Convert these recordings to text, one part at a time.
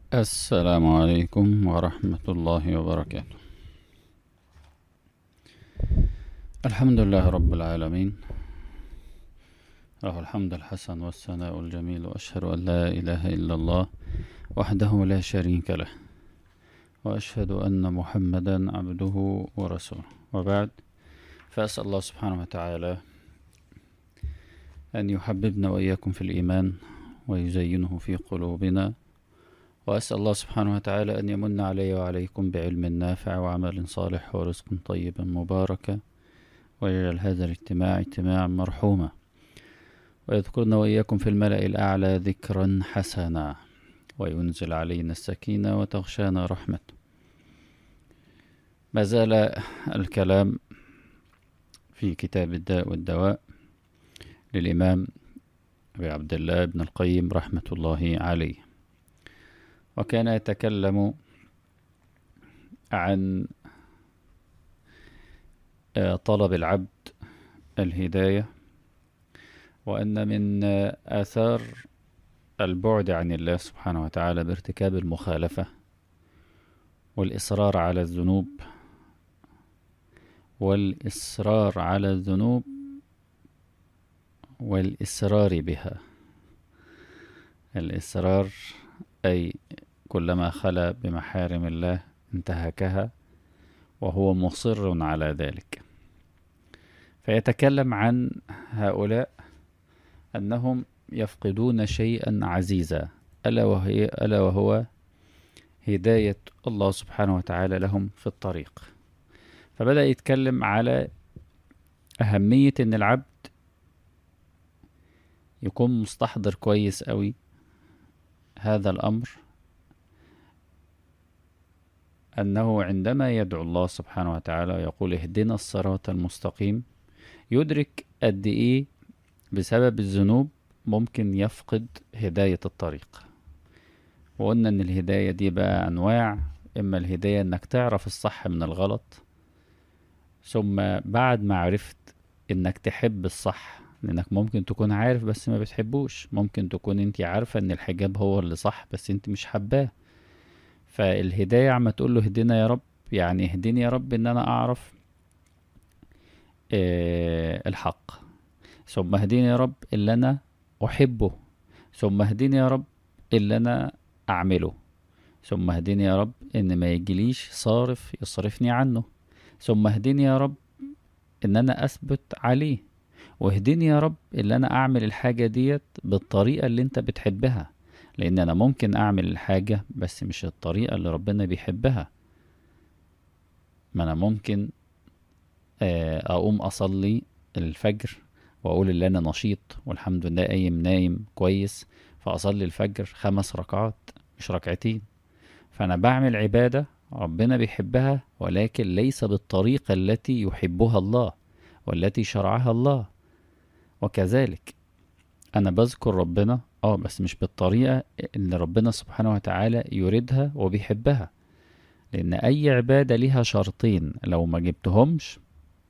السلام عليكم ورحمة الله وبركاته الحمد لله رب العالمين له الحمد الحسن والثناء الجميل وأشهد أن لا إله إلا الله وحده لا شريك له وأشهد أن محمدا عبده ورسوله وبعد فأسأل الله سبحانه وتعالى أن يحببنا وإياكم في الإيمان ويزينه في قلوبنا وأسأل الله سبحانه وتعالى أن يمن علي وعليكم بعلم نافع وعمل صالح ورزق طيب مبارك ويجعل هذا الاجتماع اجتماعا مرحوما ويذكرنا وإياكم في الملأ الأعلى ذكرا حسنا وينزل علينا السكينة وتغشانا رحمته ما زال الكلام في كتاب الداء والدواء للإمام أبي عبد الله بن القيم رحمة الله عليه وكان يتكلم عن طلب العبد الهداية وأن من آثار البعد عن الله سبحانه وتعالى بارتكاب المخالفة والإصرار على الذنوب والإصرار على الذنوب والإصرار بها الإصرار أي كلما خلا بمحارم الله انتهكها وهو مصر على ذلك فيتكلم عن هؤلاء أنهم يفقدون شيئا عزيزا ألا, وهي ألا وهو هداية الله سبحانه وتعالى لهم في الطريق فبدأ يتكلم على أهمية أن العبد يكون مستحضر كويس قوي هذا الأمر أنه عندما يدعو الله سبحانه وتعالى ويقول اهدنا الصراط المستقيم يدرك قد إيه بسبب الذنوب ممكن يفقد هداية الطريق وقلنا ان الهداية دي بقى انواع اما الهداية انك تعرف الصح من الغلط ثم بعد ما عرفت انك تحب الصح لانك ممكن تكون عارف بس ما بتحبوش ممكن تكون انت عارفة ان الحجاب هو اللي صح بس انت مش حباه فالهداية عم تقول له اهدنا يا رب يعني اهدني يا رب ان انا اعرف اه الحق ثم اهديني يا رب اللي انا احبه ثم اهديني يا رب اللي انا اعمله ثم اهديني يا رب ان ما يجيليش صارف يصرفني عنه ثم اهديني يا رب ان انا اثبت عليه واهديني يا رب اللي انا اعمل الحاجة ديت بالطريقة اللي انت بتحبها لان انا ممكن اعمل الحاجة بس مش الطريقة اللي ربنا بيحبها ما انا ممكن اقوم اصلي الفجر واقول ان انا نشيط والحمد لله قايم نايم كويس فاصلي الفجر خمس ركعات مش ركعتين فانا بعمل عبادة ربنا بيحبها ولكن ليس بالطريقة التي يحبها الله والتي شرعها الله وكذلك انا بذكر ربنا اه بس مش بالطريقة اللي ربنا سبحانه وتعالى يريدها وبيحبها لان اي عبادة ليها شرطين لو ما جبتهمش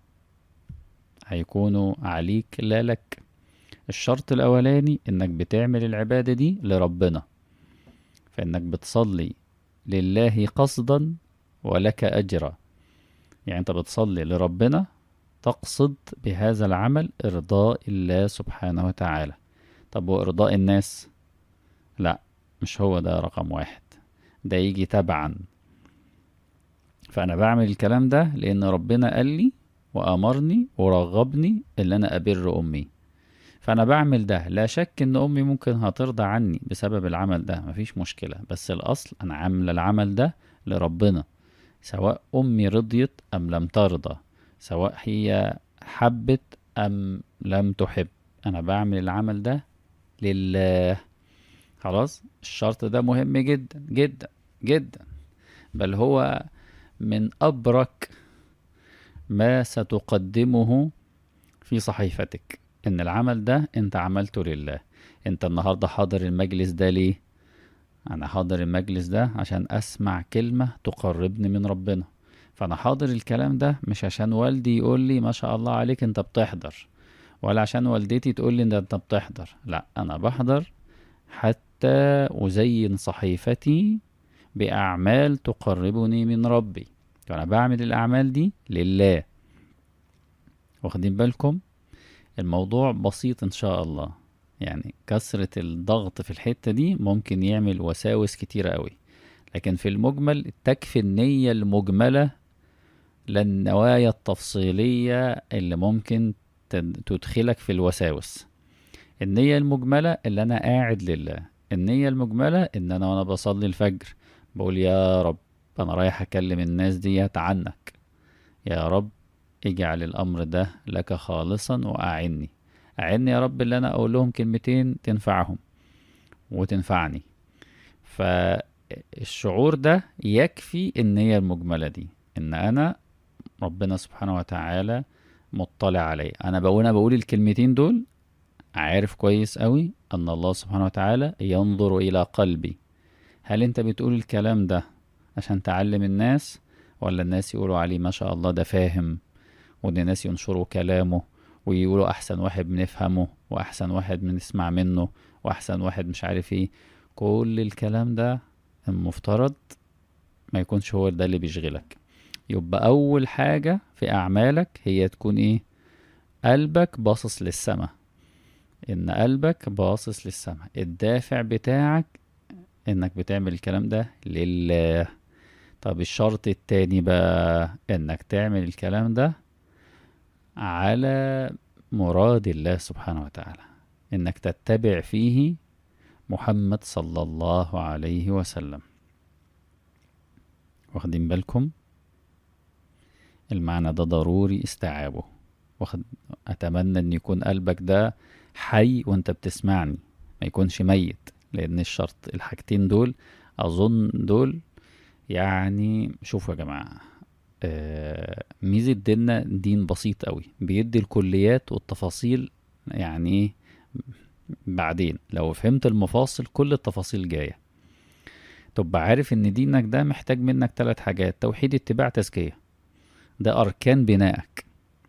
هيكونوا عليك لا لك الشرط الاولاني انك بتعمل العبادة دي لربنا فانك بتصلي لله قصدا ولك اجرا يعني انت بتصلي لربنا تقصد بهذا العمل ارضاء الله سبحانه وتعالى طب وارضاء الناس لا مش هو ده رقم واحد ده يجي تبعا فانا بعمل الكلام ده لان ربنا قال لي وامرني ورغبني ان انا ابر امي فانا بعمل ده لا شك ان امي ممكن هترضى عني بسبب العمل ده مفيش مشكلة بس الاصل انا عامل العمل ده لربنا سواء امي رضيت ام لم ترضى سواء هي حبت ام لم تحب انا بعمل العمل ده لله خلاص الشرط ده مهم جدا جدا جدا بل هو من ابرك ما ستقدمه في صحيفتك ان العمل ده انت عملته لله انت النهاردة حاضر المجلس ده ليه انا حاضر المجلس ده عشان اسمع كلمة تقربني من ربنا فانا حاضر الكلام ده مش عشان والدي يقول لي ما شاء الله عليك انت بتحضر ولا عشان والدتي تقول لي انت بتحضر لا انا بحضر حتى ازين صحيفتي بأعمال تقربني من ربي فأنا بعمل الأعمال دي لله واخدين بالكم الموضوع بسيط إن شاء الله يعني كثرة الضغط في الحتة دي ممكن يعمل وساوس كتيرة قوي لكن في المجمل تكفي النية المجملة للنوايا التفصيلية اللي ممكن تد- تدخلك في الوساوس النية المجملة اللي أنا قاعد لله النية المجملة إن أنا وأنا بصلي الفجر بقول يا رب أنا رايح أكلم الناس ديت عنك يا رب اجعل الأمر ده لك خالصا وأعني أعني يا رب اللي أنا أقول لهم كلمتين تنفعهم وتنفعني فالشعور ده يكفي النية المجملة دي إن أنا ربنا سبحانه وتعالى مطلع علي أنا بقول أنا بقول الكلمتين دول عارف كويس قوي أن الله سبحانه وتعالى ينظر إلى قلبي هل أنت بتقول الكلام ده عشان تعلم الناس ولا الناس يقولوا عليه ما شاء الله ده فاهم وان الناس ينشروا كلامه ويقولوا احسن واحد بنفهمه واحسن واحد بنسمع منه واحسن واحد مش عارف ايه كل الكلام ده المفترض ما يكونش هو ده اللي بيشغلك يبقى اول حاجة في اعمالك هي تكون ايه قلبك باصص للسماء ان قلبك باصص للسماء الدافع بتاعك انك بتعمل الكلام ده لله طب الشرط التاني بقى انك تعمل الكلام ده على مراد الله سبحانه وتعالى انك تتبع فيه محمد صلى الله عليه وسلم واخدين بالكم المعنى ده ضروري استيعابه واخد اتمنى ان يكون قلبك ده حي وانت بتسمعني ما يكونش ميت لان الشرط الحاجتين دول اظن دول يعني شوفوا يا جماعه آه، ميزة ديننا دين بسيط قوي بيدي الكليات والتفاصيل يعني ايه بعدين لو فهمت المفاصل كل التفاصيل جاية تبقى عارف ان دينك ده محتاج منك ثلاث حاجات توحيد اتباع تزكية ده اركان بنائك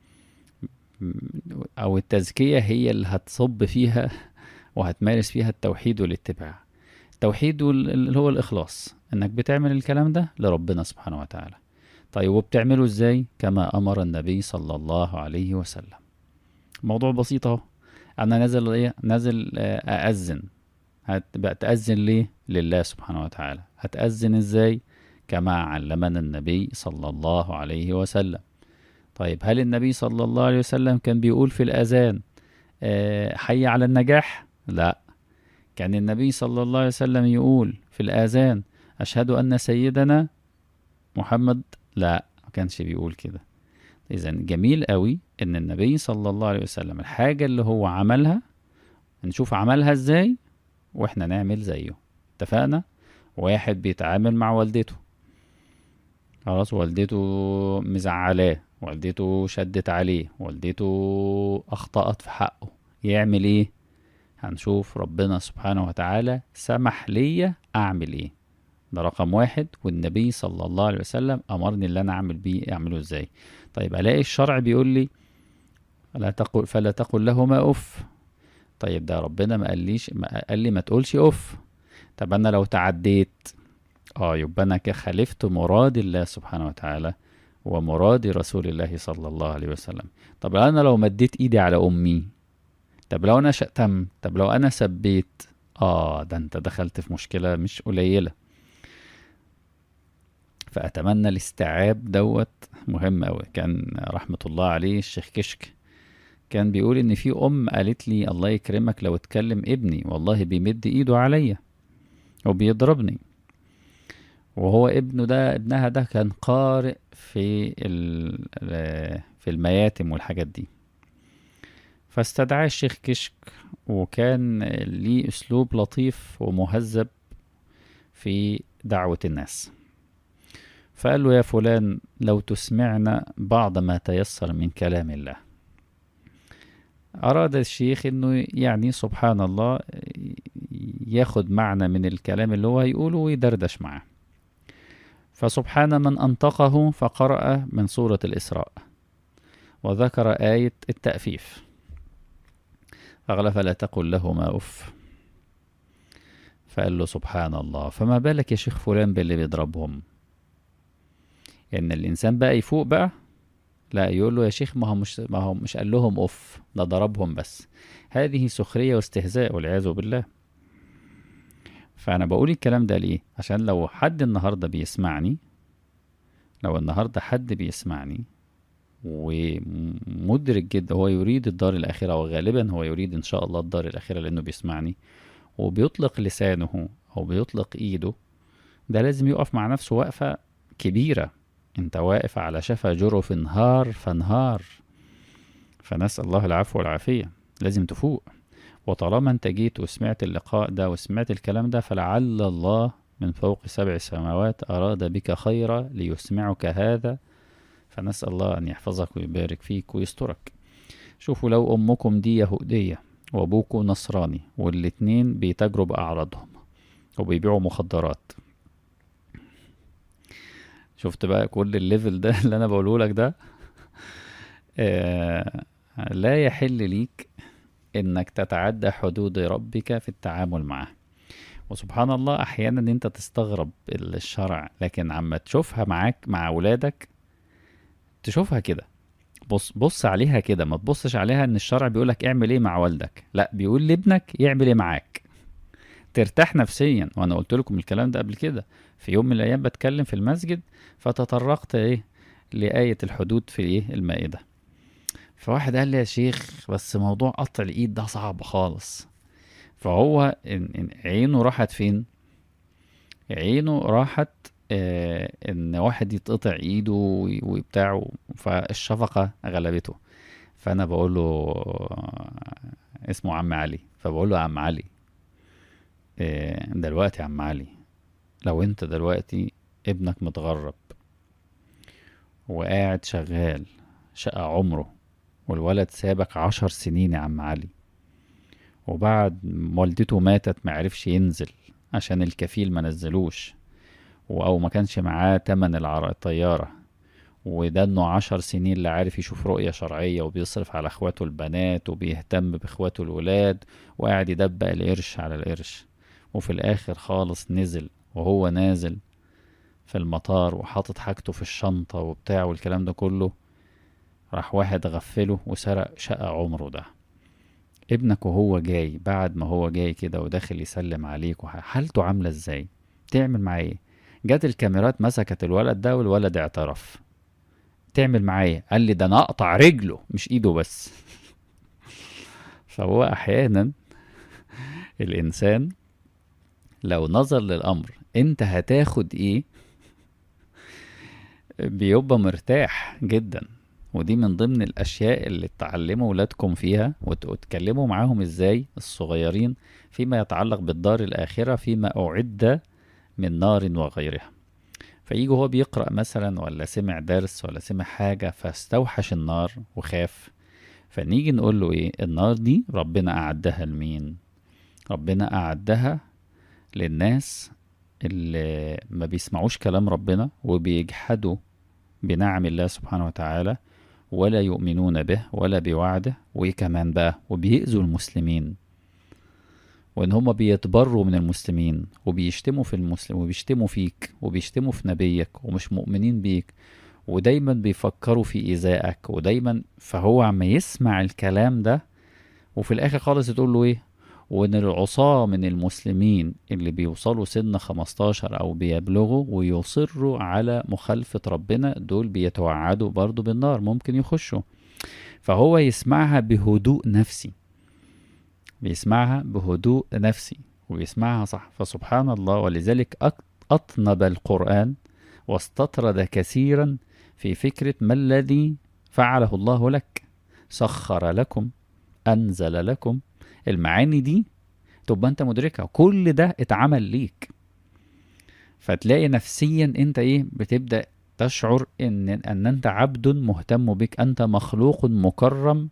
او التزكية هي اللي هتصب فيها وهتمارس فيها التوحيد والاتباع التوحيد وال- اللي هو الاخلاص انك بتعمل الكلام ده لربنا سبحانه وتعالى طيب وبتعمله ازاي كما امر النبي صلى الله عليه وسلم موضوع بسيط اهو انا نازل ايه نازل آه، ااذن هتبقى تاذن ليه لله سبحانه وتعالى هتاذن ازاي كما علمنا النبي صلى الله عليه وسلم طيب هل النبي صلى الله عليه وسلم كان بيقول في الاذان آه، حي على النجاح لا كان النبي صلى الله عليه وسلم يقول في الاذان اشهد ان سيدنا محمد لا ما كانش بيقول كده اذا جميل قوي ان النبي صلى الله عليه وسلم الحاجة اللي هو عملها نشوف عملها ازاي واحنا نعمل زيه اتفقنا واحد بيتعامل مع والدته خلاص والدته مزعلاه والدته شدت عليه والدته اخطأت في حقه يعمل ايه هنشوف ربنا سبحانه وتعالى سمح ليا اعمل ايه ده رقم واحد والنبي صلى الله عليه وسلم امرني اللي انا اعمل بيه اعمله ازاي طيب الاقي الشرع بيقول لي لا تقل فلا تقل لهما اف طيب ده ربنا ما قاليش ما قال لي ما تقولش اف طب انا لو تعديت اه يبقى انا كده خالفت مراد الله سبحانه وتعالى ومراد رسول الله صلى الله عليه وسلم طب انا لو مديت ايدي على امي طب لو انا شتمت طب لو انا سبيت اه ده انت دخلت في مشكلة مش قليلة فأتمنى الاستيعاب دوت مهم أوي كان رحمة الله عليه الشيخ كشك كان بيقول إن في أم قالت لي الله يكرمك لو اتكلم ابني والله بيمد إيده عليا وبيضربني وهو ابنه ده ابنها ده كان قارئ في ال- في المياتم والحاجات دي فاستدعاه الشيخ كشك وكان ليه أسلوب لطيف ومهذب في دعوة الناس فقال له يا فلان لو تسمعنا بعض ما تيسر من كلام الله أراد الشيخ أنه يعني سبحان الله ياخد معنى من الكلام اللي هو هيقوله ويدردش معاه فسبحان من أنطقه فقرأ من سورة الإسراء وذكر آية التأفيف فقال فلا تقل لهما أف فقال له سبحان الله فما بالك يا شيخ فلان باللي بيضربهم ان الانسان بقى يفوق بقى لا يقول له يا شيخ ما هو مش ما هو مش قال لهم اوف ده ضربهم بس هذه سخريه واستهزاء والعياذ بالله فانا بقول الكلام ده ليه عشان لو حد النهارده بيسمعني لو النهارده حد بيسمعني ومدرك جدا هو يريد الدار الآخرة وغالبا هو يريد إن شاء الله الدار الآخرة لأنه بيسمعني وبيطلق لسانه أو بيطلق إيده ده لازم يقف مع نفسه وقفة كبيرة أنت واقف على شفا جرف انهار فانهار فنسأل الله العفو والعافية لازم تفوق وطالما أنت جيت وسمعت اللقاء ده وسمعت الكلام ده فلعل الله من فوق سبع سماوات أراد بك خيرا ليسمعك هذا فنسأل الله أن يحفظك ويبارك فيك ويسترك شوفوا لو أمكم دي يهودية وأبوكم نصراني والاتنين بيتاجروا بأعراضهم وبيبيعوا مخدرات شفت بقى كل الليفل ده اللي أنا بقوله لك ده آه لا يحل ليك إنك تتعدى حدود ربك في التعامل معه وسبحان الله أحيانا أنت تستغرب الشرع لكن عما تشوفها معاك مع أولادك تشوفها كده بص بص عليها كده ما تبصش عليها ان الشرع بيقولك اعمل ايه مع والدك لا بيقول لابنك يعمل ايه معاك ترتاح نفسيا وانا قلت لكم الكلام ده قبل كده في يوم من الايام بتكلم في المسجد فتطرقت ايه لآية الحدود في ايه المائدة فواحد قال لي يا شيخ بس موضوع قطع الايد ده صعب خالص فهو إن إن عينه راحت فين عينه راحت آه ان واحد يتقطع ايده وبتاع فالشفقة غلبته فانا بقول له آه، اسمه عم علي فبقول له يا عم علي آه دلوقتي يا عم علي لو انت دلوقتي ابنك متغرب وقاعد شغال شقى عمره والولد سابك عشر سنين يا عم علي وبعد والدته ماتت معرفش ينزل عشان الكفيل ما نزلوش و- او ما كانش معاه تمن العر- الطيارة وده انه عشر سنين لا عارف يشوف رؤية شرعية وبيصرف على اخواته البنات وبيهتم باخواته الولاد وقاعد يدبق القرش على القرش وفي الاخر خالص نزل وهو نازل في المطار وحاطط حاجته في الشنطة وبتاع والكلام ده كله راح واحد غفله وسرق شقة عمره ده ابنك وهو جاي بعد ما هو جاي كده وداخل يسلم عليك وح- حالته عاملة ازاي تعمل معاه ايه جت الكاميرات مسكت الولد ده والولد اعترف تعمل معاه ايه قال لي ده انا اقطع رجله مش ايده بس فهو احيانا الانسان لو نظر للامر انت هتاخد ايه بيبقى مرتاح جدا ودي من ضمن الاشياء اللي تعلموا ولادكم فيها وت- وتكلموا معاهم ازاي الصغيرين فيما يتعلق بالدار الاخره فيما اعد من نار وغيرها فيجي هو بيقرأ مثلا ولا سمع درس ولا سمع حاجة فاستوحش النار وخاف فنيجي نقول له ايه النار دي ربنا أعدها لمين ربنا أعدها للناس اللي ما بيسمعوش كلام ربنا وبيجحدوا بنعم الله سبحانه وتعالى ولا يؤمنون به ولا بوعده وايه كمان بقى وبيأذوا المسلمين وان هم بيتبروا من المسلمين وبيشتموا في المسلم وبيشتموا فيك وبيشتموا في نبيك ومش مؤمنين بيك ودايما بيفكروا في ايذائك ودايما فهو عم يسمع الكلام ده وفي الاخر خالص تقول له ايه وان العصاة من المسلمين اللي بيوصلوا سن 15 او بيبلغوا ويصروا على مخالفة ربنا دول بيتوعدوا برضو بالنار ممكن يخشوا فهو يسمعها بهدوء نفسي بيسمعها بهدوء نفسي وبيسمعها صح فسبحان الله ولذلك أك- أطنب القرآن واستطرد كثيرا في فكرة ما الذي فعله الله لك سخر لكم أنزل لكم المعاني دي تبقى أنت مدركها كل ده اتعمل ليك فتلاقي نفسيا أنت إيه بتبدأ تشعر إن أن أنت عبد مهتم بك أنت مخلوق مكرم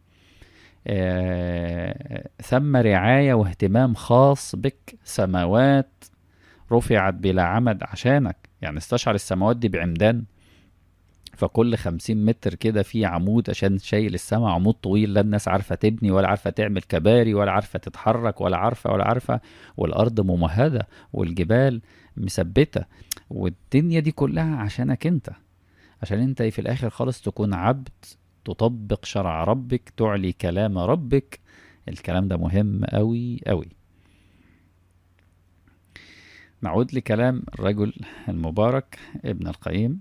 آه، ثم رعاية واهتمام خاص بك سماوات رفعت بلا عمد عشانك يعني استشعر السماوات دي بعمدان فكل خمسين متر كده في عمود عشان شايل السما عمود طويل لا الناس عارفة تبني ولا عارفة تعمل كباري ولا عارفة تتحرك ولا عارفة ولا عارفة والأرض ممهدة والجبال مثبتة والدنيا دي كلها عشانك انت عشان انت في الآخر خالص تكون عبد تطبق شرع ربك تعلي كلام ربك الكلام ده مهم أوي أوي نعود لكلام الرجل المبارك ابن القيم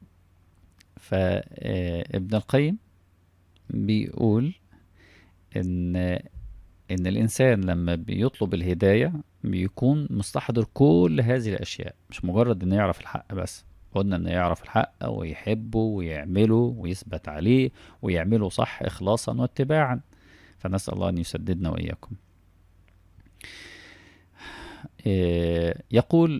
فابن القيم بيقول ان ان الانسان لما بيطلب الهدايه بيكون مستحضر كل هذه الاشياء مش مجرد انه يعرف الحق بس قلنا انه يعرف الحق ويحبه ويعمله ويثبت عليه ويعمله صح اخلاصا واتباعا فنسال الله ان يسددنا واياكم يقول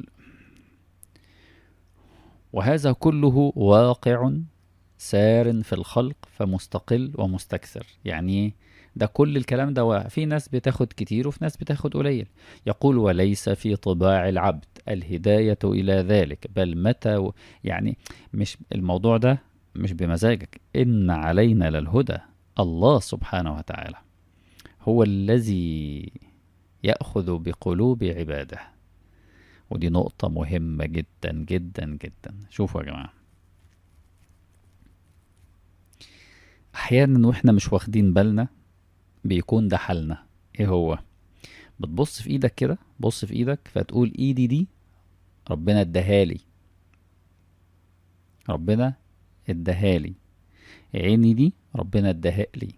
وهذا كله واقع سار في الخلق فمستقل ومستكثر يعني ده كل الكلام ده في ناس بتاخد كتير وفي ناس بتاخد قليل يقول وليس في طباع العبد الهداية إلى ذلك بل متى و... يعني مش الموضوع ده مش بمزاجك إن علينا للهدى الله سبحانه وتعالى هو الذي يأخذ بقلوب عباده ودي نقطة مهمة جدا جدا جدا شوفوا يا جماعة أحيانا وإحنا مش واخدين بالنا بيكون ده حالنا إيه هو بتبص في إيدك كده بص في إيدك فتقول إيدي دي ربنا اداهالي ربنا اداهالي عيني دي ربنا اداها لي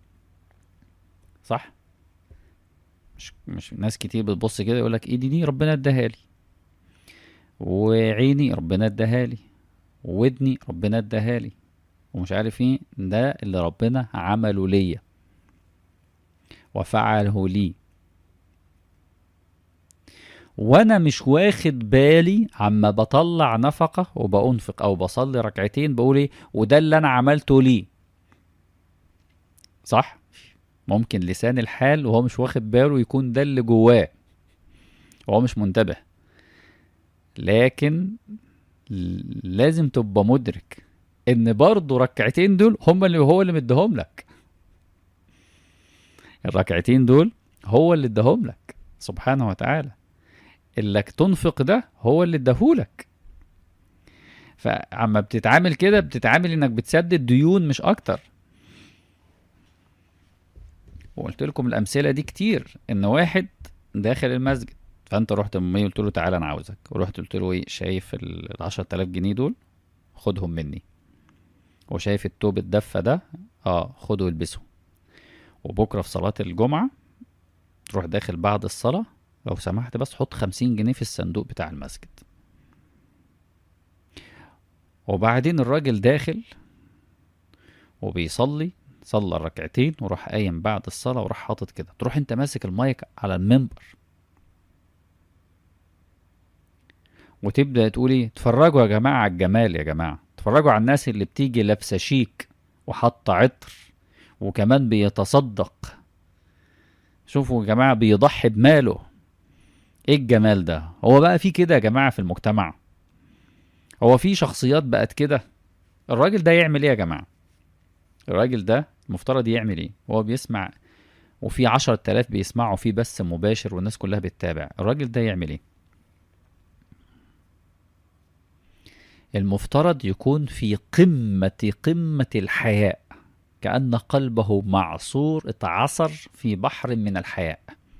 صح مش مش ناس كتير بتبص كده يقول لك ايدي دي ربنا اداها لي وعيني ربنا اداها لي وودني ربنا اداها لي ومش عارف ايه ده اللي ربنا عمله ليا وفعله لي وانا مش واخد بالي عما بطلع نفقة وبأنفق او بصلي ركعتين بقول ايه وده اللي انا عملته ليه صح ممكن لسان الحال وهو مش واخد باله يكون ده اللي جواه وهو مش منتبه لكن لازم تبقى مدرك ان برضه ركعتين دول هم اللي هو اللي مديهم لك الركعتين دول هو اللي اداهم لك سبحانه وتعالى اللي تنفق ده هو اللي اداهولك فعما بتتعامل كده بتتعامل انك بتسدد ديون مش اكتر وقلت لكم الامثله دي كتير ان واحد داخل المسجد فانت رحت امي قلت له تعالى انا عاوزك ورحت قلت له ايه شايف ال 10000 جنيه دول خدهم مني وشايف التوب الدفه ده اه خده والبسه وبكره في صلاه الجمعه تروح داخل بعد الصلاه لو سمحت بس حط خمسين جنيه في الصندوق بتاع المسجد وبعدين الراجل داخل وبيصلي صلى الركعتين وراح قايم بعد الصلاة وراح حاطط كده تروح انت ماسك المايك على المنبر وتبدأ تقول ايه اتفرجوا يا جماعة على الجمال يا جماعة اتفرجوا على الناس اللي بتيجي لابسة شيك وحاطة عطر وكمان بيتصدق شوفوا يا جماعة بيضحي بماله ايه الجمال ده هو بقى في كده يا جماعة في المجتمع هو في شخصيات بقت كده الراجل ده يعمل ايه يا جماعة الراجل ده المفترض يعمل ايه هو بيسمع وفي عشرة آلاف بيسمعوا فيه بس مباشر والناس كلها بتتابع الراجل ده يعمل ايه المفترض يكون في قمة قمة الحياء كأن قلبه معصور اتعصر في بحر من الحياء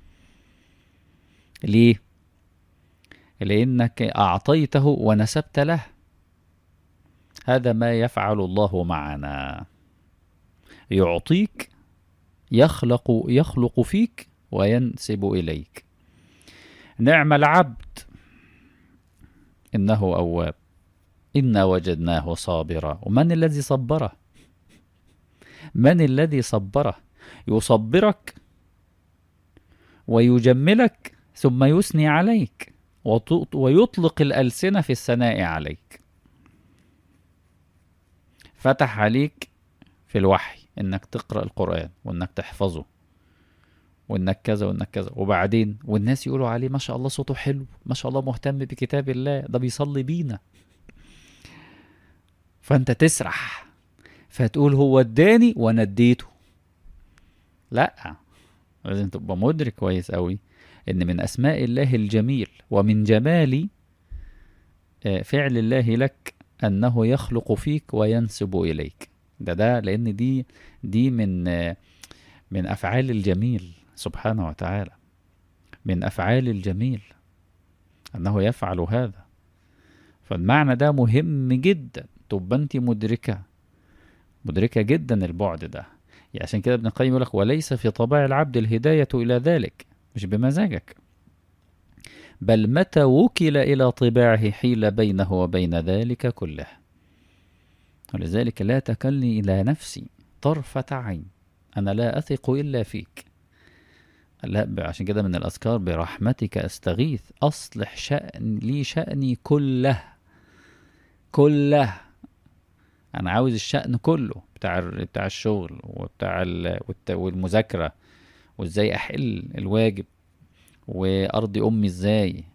ليه لانك اعطيته ونسبت له هذا ما يفعل الله معنا يعطيك يخلق يخلق فيك وينسب اليك نعم العبد انه اواب انا وجدناه صابرا ومن الذي صبره من الذي صبره يصبرك ويجملك ثم يثني عليك ويطلق الألسنة في الثناء عليك فتح عليك في الوحي انك تقرأ القرآن وانك تحفظه وانك كذا وانك كذا وبعدين والناس يقولوا عليه ما شاء الله صوته حلو ما شاء الله مهتم بكتاب الله ده بيصلي بينا فانت تسرح فتقول هو اداني وانا اديته لا لازم تبقى مدرك كويس قوي ان من اسماء الله الجميل ومن جمال آه، فعل الله لك انه يخلق فيك وينسب اليك ده ده لان دي دي من آه، من افعال الجميل سبحانه وتعالى من افعال الجميل انه يفعل هذا فالمعنى ده مهم جدا تبقى انت مدركه مدركه جدا البعد ده يعني عشان كده ابن القيم يقول لك وليس في طباع العبد الهدايه الى ذلك مش بمزاجك بل متى وكل الى طباعه حيل بينه وبين ذلك كله ولذلك لا تكلني الى نفسي طرفه عين انا لا اثق الا فيك لا ب- عشان كده من الأذكار برحمتك أستغيث أصلح شأن لي شأني كله كله أنا عاوز الشأن كله بتاع ال- بتاع الشغل وبتاع ال- والت- والمذاكرة وإزاي أحل الواجب وأرضي أمي إزاي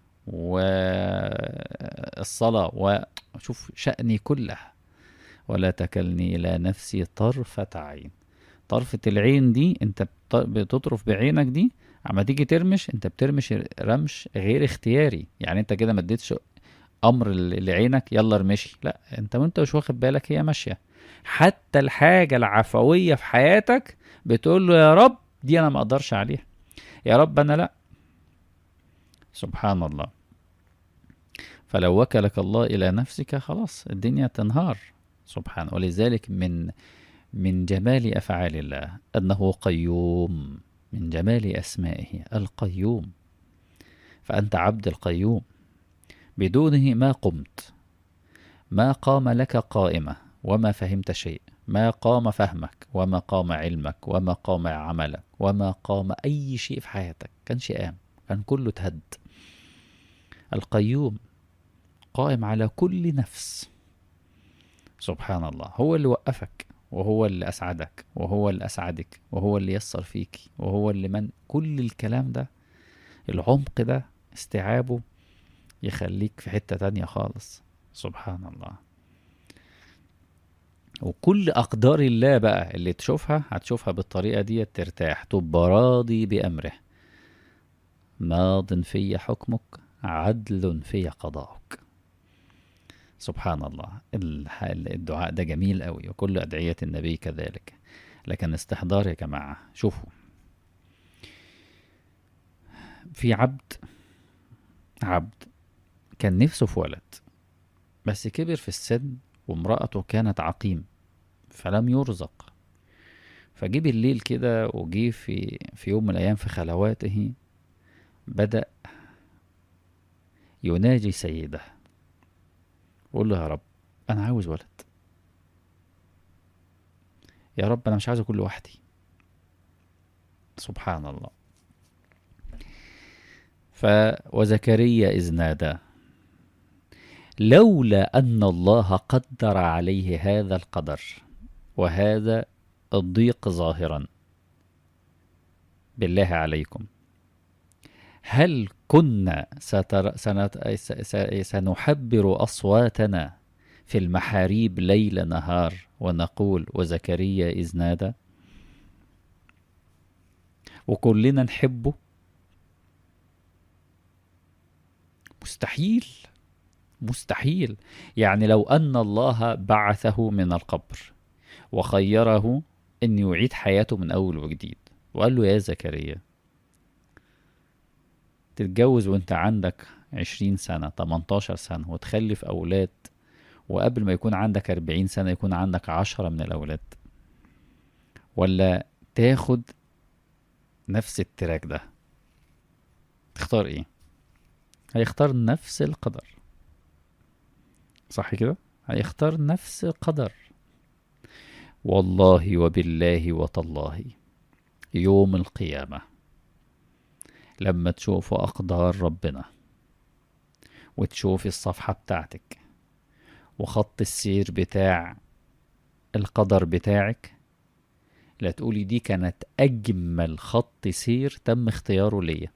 والصلاة وشوف شأني كله ولا تكلني إلى نفسي طرفة عين طرفة العين دي انت بت- بتطرف بعينك دي اما تيجي ترمش انت بترمش رمش غير اختياري يعني انت كده ما اديتش امر ل- لعينك يلا ارمشي لا انت وانت مش واخد بالك هي ماشيه حتى الحاجه العفويه في حياتك بتقول له يا رب دي انا ما اقدرش عليها يا رب انا لا سبحان الله فلو وكلك الله الى نفسك خلاص الدنيا تنهار سبحانه ولذلك من من جمال افعال الله انه قيوم من جمال اسمائه القيوم فانت عبد القيوم بدونه ما قمت ما قام لك قائمه وما فهمت شيء ما قام فهمك وما قام علمك وما قام عملك وما قام اي شيء في حياتك كانش قام كان كله تهد القيوم قائم على كل نفس سبحان الله هو اللي وقفك وهو اللي أسعدك وهو اللي أسعدك وهو اللي يسر فيك وهو اللي من كل الكلام ده العمق ده استيعابه يخليك في حتة تانية خالص سبحان الله وكل أقدار الله بقى اللي تشوفها هتشوفها بالطريقة دي ترتاح تبقى راضي بأمره ماض في حكمك عدل في قضاؤك سبحان الله الح- الدعاء ده جميل قوي وكل أدعية النبي كذلك لكن استحضار يا جماعة شوفوا في عبد عبد كان نفسه في ولد بس كبر في السن وامرأته كانت عقيم فلم يرزق فجه بالليل كده وجه في في يوم من الأيام في خلواته بدأ يناجي سيده وقول له يا رب انا عاوز ولد يا رب انا مش عاوز اكون لوحدي سبحان الله ف وزكريا اذ نادى لولا ان الله قدر عليه هذا القدر وهذا الضيق ظاهرا بالله عليكم هل كنا ستر سنت س- س- سنحبر أصواتنا في المحاريب ليل نهار ونقول وزكريا إذ نادى وكلنا نحبه مستحيل مستحيل يعني لو أن الله بعثه من القبر وخيره أن يعيد حياته من أول وجديد وقال له يا زكريا تتجوز وانت عندك عشرين سنة تمنتاشر سنة وتخلف أولاد وقبل ما يكون عندك أربعين سنة يكون عندك عشرة من الأولاد ولا تاخد نفس التراك ده تختار ايه هيختار نفس القدر صح كده هيختار نفس القدر والله وبالله وتالله يوم القيامه لما تشوفوا أقدار ربنا وتشوفي الصفحة بتاعتك وخط السير بتاع القدر بتاعك لا تقولي دي كانت أجمل خط سير تم اختياره ليا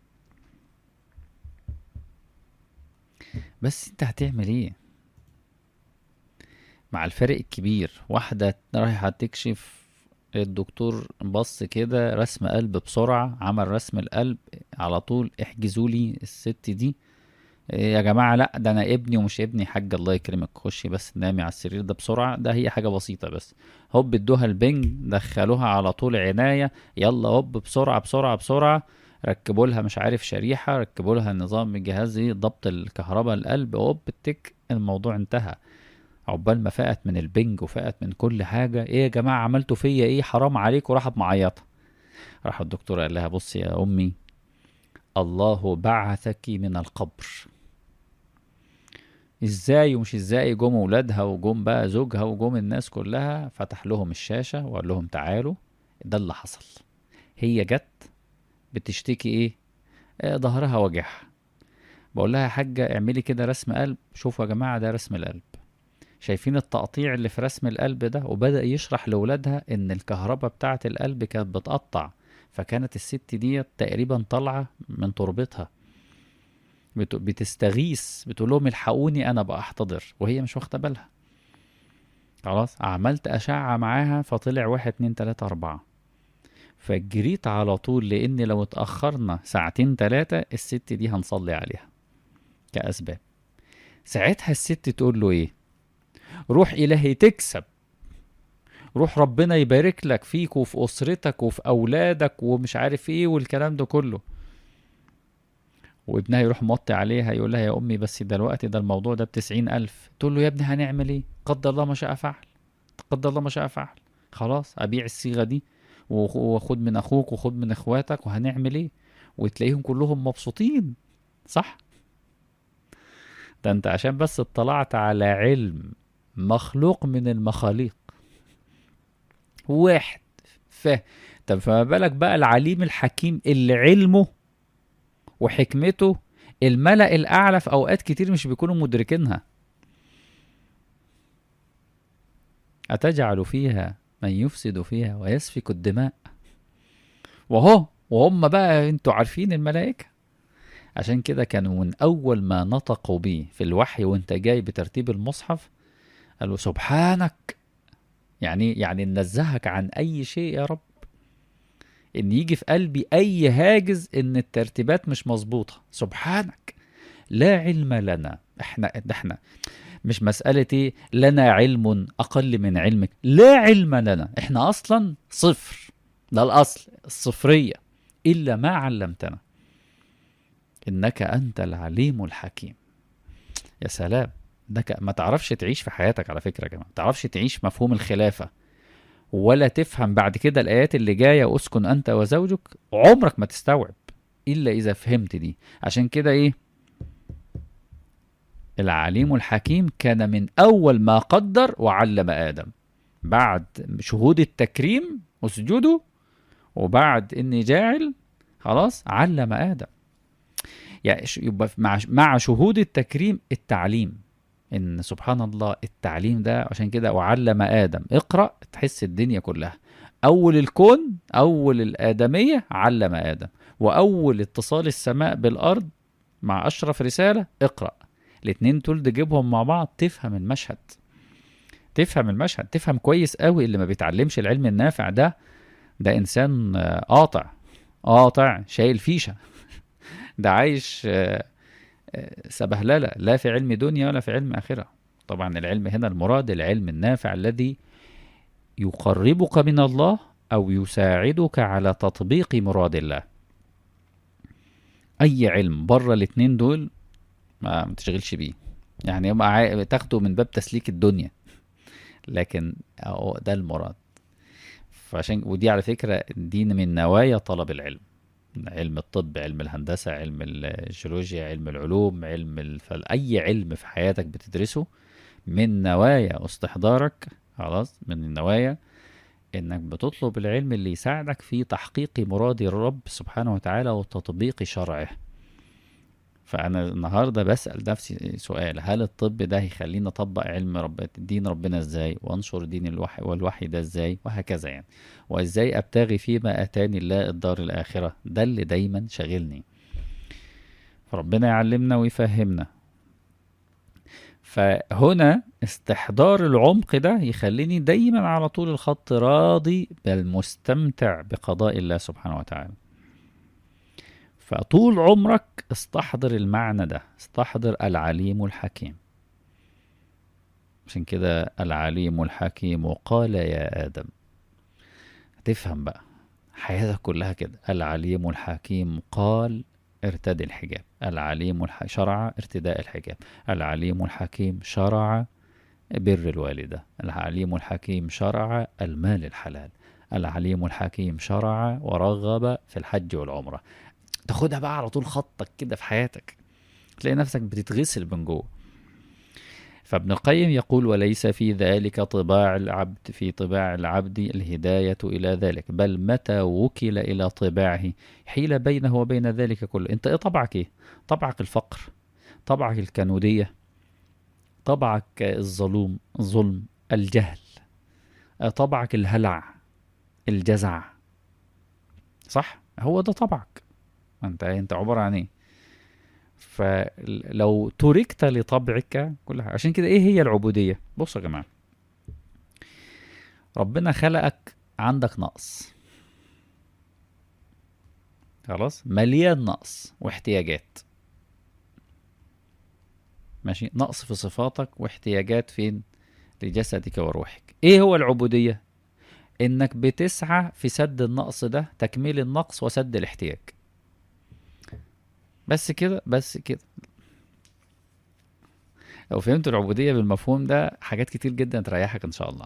بس انت هتعمل ايه مع الفرق الكبير واحدة رايحة تكشف الدكتور بص كده رسم قلب بسرعة عمل رسم القلب على طول احجزوا لي الست دي إيه يا جماعة لا ده انا ابني ومش ابني حاج الله يكرمك خشي بس نامي على السرير ده بسرعة ده هي حاجة بسيطة بس هوب ادوها البنج دخلوها على طول عناية يلا هوب بسرعة بسرعة بسرعة ركبوا لها مش عارف شريحة ركبوا لها نظام الجهاز ايه ضبط الكهرباء القلب هوب التك الموضوع انتهى عقبال ما فقت من البنج وفقت من كل حاجة ايه يا جماعة عملتوا فيا ايه حرام عليكم راحت معيطة راح الدكتور قال لها بصي يا امي الله بعثك من القبر ازاي ومش ازاي جم ولادها وجم بقى زوجها وجم الناس كلها فتح لهم الشاشة وقال لهم تعالوا ده اللي حصل هي جت بتشتكي ايه آه ظهرها وجعها بقول لها يا حاجة اعملي كده رسم قلب شوفوا يا جماعة ده رسم القلب شايفين التقطيع اللي في رسم القلب ده وبدأ يشرح لولادها ان الكهرباء بتاعة القلب كانت بتقطع فكانت الست دي تقريبا طالعة من تربتها بت- بتستغيث بتقول لهم الحقوني انا بقى احتضر وهي مش واخده بالها خلاص عملت اشعه معاها فطلع واحد اتنين تلاته اربعه فجريت على طول لان لو اتاخرنا ساعتين تلاته الست دي هنصلي عليها كاسباب ساعتها الست تقول له ايه روح الهي تكسب روح ربنا يبارك لك فيك وفي اسرتك وفي اولادك ومش عارف ايه والكلام ده كله وابنها يروح موطي عليها يقول لها يا امي بس دلوقتي ده الموضوع ده بتسعين الف تقول له يا ابني هنعمل ايه قدر الله ما شاء فعل قدر الله ما شاء فعل خلاص ابيع الصيغه دي وخ- وخد من اخوك وخد من اخواتك وهنعمل ايه وتلاقيهم كلهم مبسوطين صح ده انت عشان بس اطلعت على علم مخلوق من المخاليق واحد فاهم طب فما بالك بقى العليم الحكيم اللي علمه وحكمته الملأ الأعلى في أوقات كتير مش بيكونوا مدركينها أتجعل فيها من يفسد فيها ويسفك الدماء وهو وهم بقى انتوا عارفين الملائكة عشان كده كانوا من أول ما نطقوا بيه في الوحي وانت جاي بترتيب المصحف قالوا سبحانك يعني يعني ننزهك عن أي شيء يا رب ان يجي في قلبي اي هاجز ان الترتيبات مش مظبوطه سبحانك لا علم لنا احنا ده احنا مش مسألة ايه لنا علم اقل من علمك لا علم لنا احنا اصلا صفر ده الاصل الصفرية الا ما علمتنا انك انت العليم الحكيم يا سلام ده ك- ما تعرفش تعيش في حياتك على فكرة يا جماعة ما تعرفش تعيش مفهوم الخلافة ولا تفهم بعد كده الآيات اللي جاية أسكن أنت وزوجك عمرك ما تستوعب إلا إذا فهمت دي عشان كده إيه العليم الحكيم كان من أول ما قدر وعلم آدم بعد شهود التكريم وسجوده وبعد إني جاعل خلاص علم آدم يعني ش- يبقى مع مع شهود التكريم التعليم ان سبحان الله التعليم ده عشان كده وعلم ادم اقرا تحس الدنيا كلها اول الكون اول الادميه علم ادم واول اتصال السماء بالارض مع اشرف رساله اقرا الاتنين دول تجيبهم مع بعض تفهم المشهد تفهم المشهد تفهم كويس قوي اللي ما بيتعلمش العلم النافع ده ده انسان آه، قاطع قاطع شايل فيشه ده عايش آه، آه، سبهلله لا في علم دنيا ولا في علم اخره طبعا العلم هنا المراد العلم النافع الذي يقربك من الله او يساعدك على تطبيق مراد الله اي علم بره الاتنين دول ما ما تشغلش بيه يعني يبقى عا- تاخده من باب تسليك الدنيا لكن أهو ده المراد فعشان ودي على فكرة دي من نوايا طلب العلم علم الطب علم الهندسة علم الجيولوجيا علم العلوم علم الفل... أي علم في حياتك بتدرسه من نوايا استحضارك خلاص من النوايا انك بتطلب العلم اللي يساعدك في تحقيق مراد الرب سبحانه وتعالى وتطبيق شرعه فانا النهارده بسال نفسي سؤال هل الطب ده هيخليني اطبق علم رب دين ربنا ازاي وانشر دين الوحي والوحي ده ازاي وهكذا يعني وازاي ابتغي فيما اتاني الله الدار الاخره ده اللي دايما شاغلني فربنا يعلمنا ويفهمنا فهنا استحضار العمق ده يخليني دايما على طول الخط راضي بل مستمتع بقضاء الله سبحانه وتعالى فطول عمرك استحضر المعنى ده استحضر العليم الحكيم عشان كده العليم الحكيم قال يا آدم تفهم بقى حياتك كلها كده العليم الحكيم قال ارتدي الحجاب العليم الح... شرع ارتداء الحجاب العليم الحكيم شرع بر الوالدة العليم الحكيم شرع المال الحلال العليم الحكيم شرع ورغب في الحج والعمرة تاخدها بقى على طول خطك كده في حياتك تلاقي نفسك بتتغسل من جوه فابن القيم يقول وليس في ذلك طباع العبد في طباع العبد الهداية إلى ذلك بل متى وكل إلى طباعه حيل بينه وبين ذلك كله أنت إيه طبعك إيه؟ طبعك الفقر طبعك الكنودية طبعك الظلوم الظلم الجهل طبعك الهلع الجزع صح هو ده طبعك انت انت عبارة عن ايه فلو تركت لطبعك كل حاجة عشان كده ايه هي العبودية بصوا يا جماعة ربنا خلقك عندك نقص خلاص مليان نقص واحتياجات ماشي نقص في صفاتك واحتياجات فين لجسدك وروحك ايه هو العبودية انك بتسعى في سد النقص ده تكميل النقص وسد الاحتياج بس كده بس كده لو فهمت العبودية بالمفهوم ده حاجات كتير جدا تريحك ان شاء الله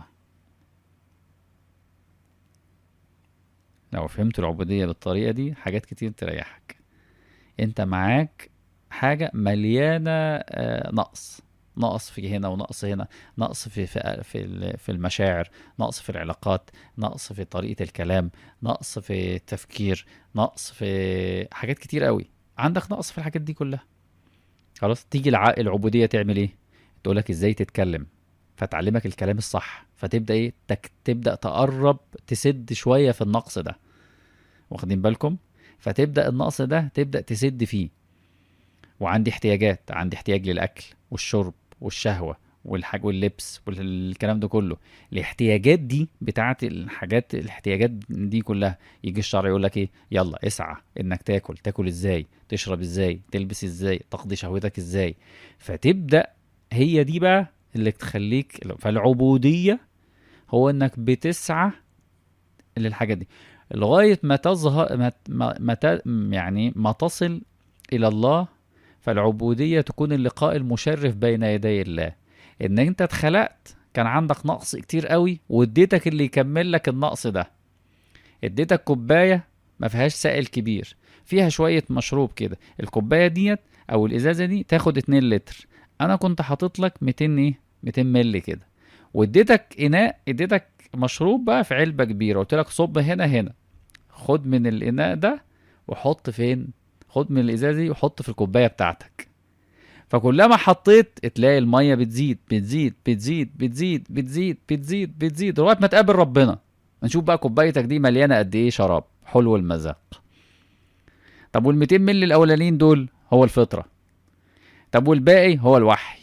لو فهمت العبودية بالطريقة دي حاجات كتير تريحك انت معاك حاجة مليانة آه، نقص نقص في هنا ونقص هنا نقص في في في في المشاعر نقص في العلاقات نقص في طريقة الكلام نقص في التفكير نقص في حاجات كتير قوي عندك نقص في الحاجات دي كلها خلاص تيجي الع... العبودية تعمل ايه تقول لك ازاي تتكلم فتعلمك الكلام الصح فتبدأ ايه تك... تبدأ تقرب تسد شوية في النقص ده واخدين بالكم فتبدأ النقص ده تبدأ تسد فيه وعندي احتياجات عندي احتياج للأكل والشرب والشهوة والحاج واللبس والكلام ده كله الاحتياجات دي بتاعت الحاجات الاحتياجات دي كلها يجي الشرع يقول لك ايه يلا اسعى انك تاكل تاكل ازاي تشرب ازاي تلبس ازاي تقضي شهوتك ازاي فتبدا هي دي بقى اللي تخليك فالعبوديه هو انك بتسعى للحاجات دي لغايه ما تظهر ما, ما, ما ت- يعني ما تصل الى الله فالعبوديه تكون اللقاء المشرف بين يدي الله ان انت اتخلقت كان عندك نقص كتير قوي واديتك اللي يكمل لك النقص ده اديتك كوبايه ما فيهاش سائل كبير فيها شويه مشروب كده الكوبايه ديت او الازازه دي تاخد 2 لتر انا كنت حاطط لك 200 ايه 200 مللي كده واديتك اناء اديتك مشروب بقى في علبه كبيره قلت لك صب هنا هنا خد من الاناء ده وحط فين خد من الازازه دي وحط في الكوبايه بتاعتك فكلما حطيت تلاقي الميه بتزيد بتزيد بتزيد بتزيد بتزيد بتزيد بتزيد لغايه ما تقابل ربنا نشوف بقى كوبايتك دي مليانه قد ايه شراب حلو المذاق طب وال 200 مللي الاولانيين دول هو الفطره طب والباقي هو الوحي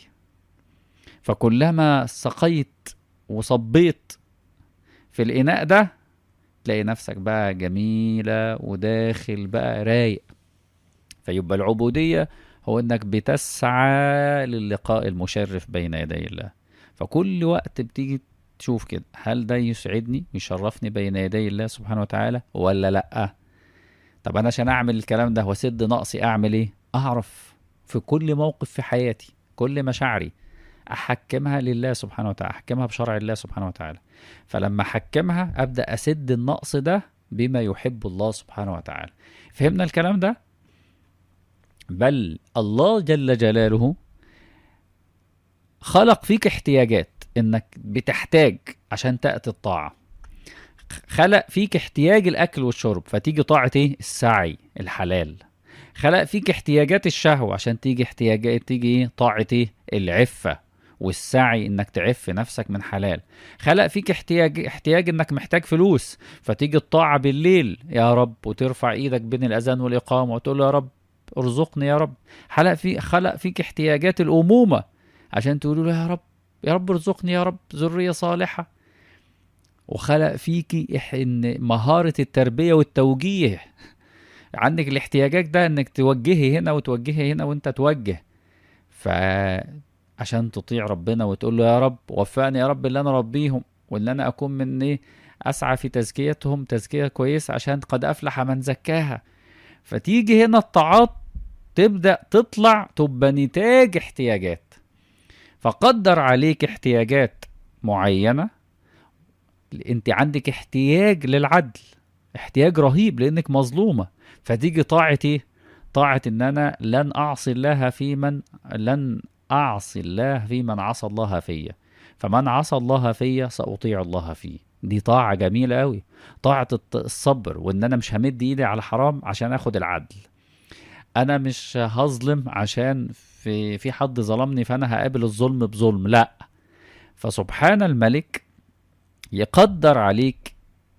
فكلما سقيت وصبيت في الاناء ده تلاقي نفسك بقى جميله وداخل بقى رايق فيبقى العبوديه هو انك بتسعى للقاء المشرف بين يدي الله فكل وقت بتيجي تشوف كده هل ده يسعدني يشرفني بين يدي الله سبحانه وتعالى ولا لا طب انا عشان اعمل الكلام ده واسد نقصي اعمل ايه اعرف في كل موقف في حياتي كل مشاعري احكمها لله سبحانه وتعالى احكمها بشرع الله سبحانه وتعالى فلما احكمها ابدا اسد النقص ده بما يحب الله سبحانه وتعالى فهمنا الكلام ده بل الله جل جلاله خلق فيك احتياجات انك بتحتاج عشان تأتي الطاعة خلق فيك احتياج الاكل والشرب فتيجي طاعة ايه السعي الحلال خلق فيك احتياجات الشهوة عشان تيجي احتياجات تيجي ايه طاعة ايه العفة والسعي انك تعف نفسك من حلال خلق فيك احتياج احتياج انك محتاج فلوس فتيجي الطاعة بالليل يا رب وترفع ايدك بين الاذان والاقامة وتقول له يا رب ارزقني يا رب خلق في خلق فيك احتياجات الامومه عشان تقولوا له يا رب يا رب ارزقني يا رب ذرية صالحة وخلق فيكي إح- ان مهارة التربية والتوجيه عندك الاحتياجات ده انك توجهي هنا وتوجهي هنا وانت توجه فعشان تطيع ربنا وتقول له يا رب وفقني يا رب اللي انا اربيهم واللي انا اكون من ايه اسعى في تزكيتهم تزكية كويسة عشان قد افلح من زكاها فتيجي هنا الطاعات تبدأ تطلع تبقى نتاج احتياجات فقدر عليك احتياجات معينة انت عندك احتياج للعدل احتياج رهيب لانك مظلومة فتيجي طاعة ايه طاعة ان انا لن اعصي الله في من لن اعصي الله في من عصى الله فيا فمن عصى الله فيا ساطيع الله فيه دي طاعة جميلة قوي طاعة الت- الصبر وان انا مش همد ايدي على حرام عشان اخد العدل انا مش هظلم عشان في في حد ظلمني فانا هقابل الظلم بظلم لا فسبحان الملك يقدر عليك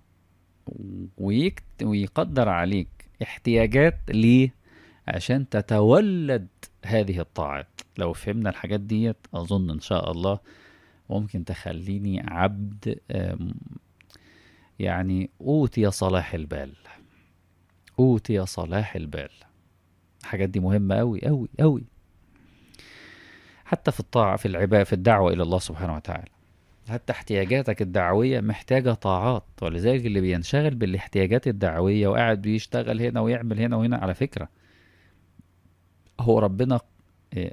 ويكت ويقدر عليك احتياجات ليه عشان تتولد هذه الطاعات لو فهمنا الحاجات ديت اظن ان شاء الله ممكن تخليني عبد آم، يعني اوتي صلاح البال اوتي صلاح البال الحاجات دي مهمة أوي أوي أوي حتى في الطاعة في العبادة في الدعوة إلى الله سبحانه وتعالى حتى احتياجاتك الدعوية محتاجة طاعات ولذلك اللي بينشغل بالاحتياجات الدعوية وقاعد بيشتغل هنا ويعمل هنا وهنا على فكرة هو ربنا إيه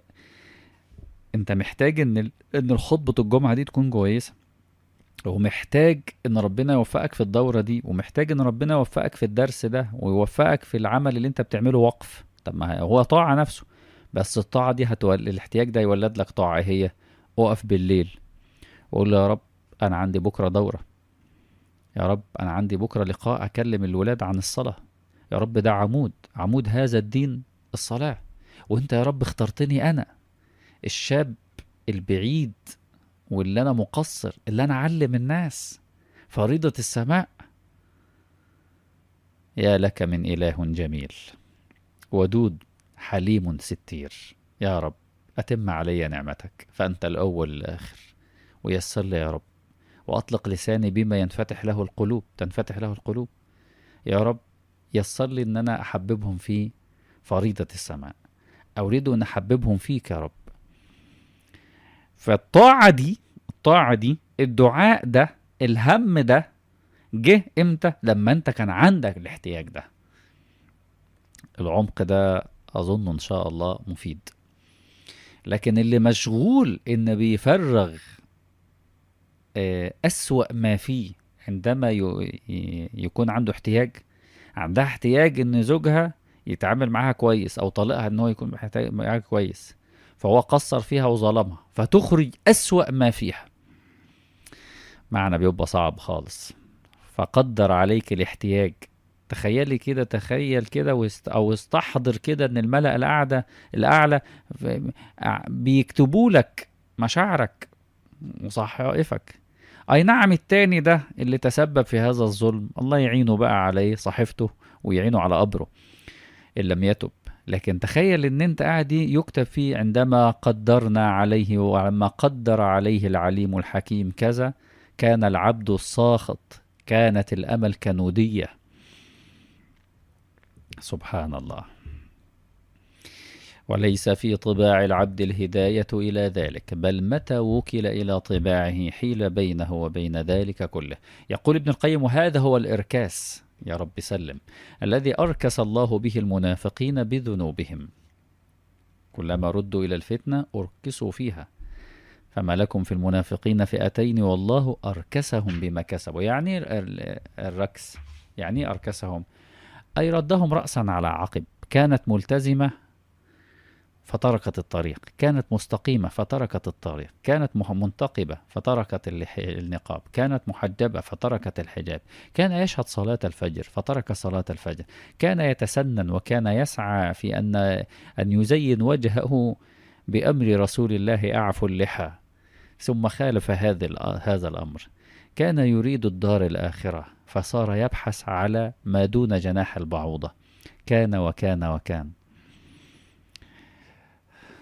انت محتاج ان ال- ان خطبة الجمعة دي تكون كويسة ومحتاج ان ربنا يوفقك في الدورة دي ومحتاج ان ربنا يوفقك في الدرس ده ويوفقك في العمل اللي انت بتعمله وقف طب ما هو طاعة نفسه بس الطاعة دي هتولد الاحتياج ده يولد لك طاعة إيه هي اقف بالليل وقول له يا رب انا عندي بكرة دورة يا رب انا عندي بكرة لقاء اكلم الولاد عن الصلاة يا رب ده عمود عمود هذا الدين الصلاة وانت يا رب اخترتني انا الشاب البعيد واللي انا مقصر اللي انا اعلم الناس فريضة السماء يا لك من اله جميل ودود حليم ستير يا رب أتم علي نعمتك فأنت الأول والآخر ويسر لي يا رب وأطلق لساني بما ينفتح له القلوب تنفتح له القلوب يا رب يسر لي إن أنا أحببهم في فريضة السماء أريد أن أحببهم فيك يا رب فالطاعة دي الطاعة دي الدعاء ده الهم ده جه امتى لما انت كان عندك الاحتياج ده العمق ده اظن ان شاء الله مفيد لكن اللي مشغول ان بيفرغ آه، اسوأ ما فيه عندما ي- ي- يكون عنده احتياج عندها احتياج ان زوجها يتعامل معاها كويس او طليقها ان هو يكون محتاج- معاها كويس فهو قصر فيها وظلمها فتخرج اسوأ ما فيها معنى بيبقى صعب خالص فقدر عليك الاحتياج تخيلي كده تخيل كده واست او استحضر كده ان الملأ الاعلى الاعلى ف- ع- بيكتبوا لك مشاعرك وصحائفك اي نعم التاني ده اللي تسبب في هذا الظلم الله يعينه بقى عليه صحيفته ويعينه على قبره ان لم يتب لكن تخيل ان انت قاعد يكتب فيه عندما قدرنا عليه وعما قدر عليه العليم الحكيم كذا كان العبد الساخط كانت الامل كنوديه سبحان الله وليس في طباع العبد الهداية إلى ذلك بل متى وكل إلى طباعه حيل بينه وبين ذلك كله يقول ابن القيم وهذا هو الإركاس يا رب سلم الذي أركس الله به المنافقين بذنوبهم كلما ردوا إلى الفتنة أركسوا فيها فما لكم في المنافقين فئتين والله أركسهم بما كسبوا يعني ال- الركس يعني أركسهم أي ردهم رأسا على عقب كانت ملتزمة فتركت الطريق كانت مستقيمة فتركت الطريق كانت مح- منتقبة فتركت اللح- النقاب كانت محجبة فتركت الحجاب كان يشهد صلاة الفجر فترك صلاة الفجر كان يتسنن وكان يسعى في أن أن يزين وجهه بأمر رسول الله أعفو اللحى ثم خالف هذا الأ- هذا الأمر كان يريد الدار الآخرة فصار يبحث على ما دون جناح البعوضة كان وكان وكان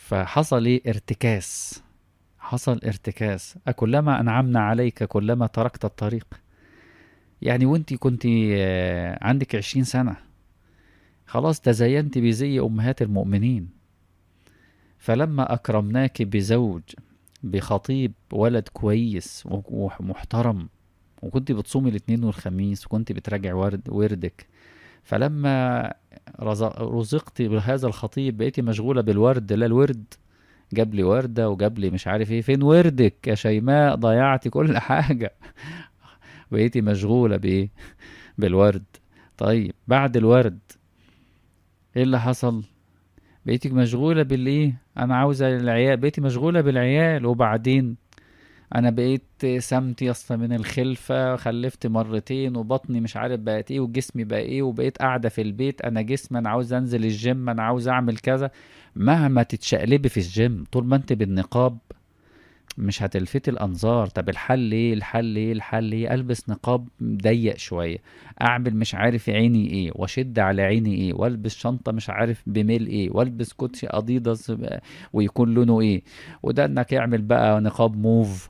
فحصل ايه ارتكاس حصل ارتكاس أكلما أنعمنا عليك كلما تركت الطريق يعني وانت كنت آه، عندك عشرين سنة خلاص تزينت بزي أمهات المؤمنين فلما أكرمناك بزوج بخطيب ولد كويس ومحترم وكنت بتصومي الاثنين والخميس وكنت بتراجع ورد وردك فلما رزقت بهذا الخطيب بقيتي مشغولة بالورد لا الورد جاب لي وردة وجاب لي مش عارف ايه فين وردك يا شيماء ضيعتي كل حاجة بقيتي مشغولة بايه بالورد طيب بعد الورد ايه اللي حصل بقيتي مشغولة بالايه انا عاوزة العيال بقيتي مشغولة بالعيال وبعدين انا بقيت سمتي اصلا من الخلفة خلفت مرتين وبطني مش عارف بقت ايه وجسمي بقى ايه وبقيت قاعدة في البيت انا جسمي انا عاوز انزل الجيم انا عاوز اعمل كذا مهما تتشقلبي في الجيم طول ما انت بالنقاب مش هتلفتي الانظار طب الحل ايه الحل ايه الحل ايه البس نقاب ضيق شويه اعمل مش عارف عيني ايه واشد على عيني ايه والبس شنطه مش عارف بميل ايه والبس كوتشي اديداس ويكون لونه ايه وده انك يعمل بقى نقاب موف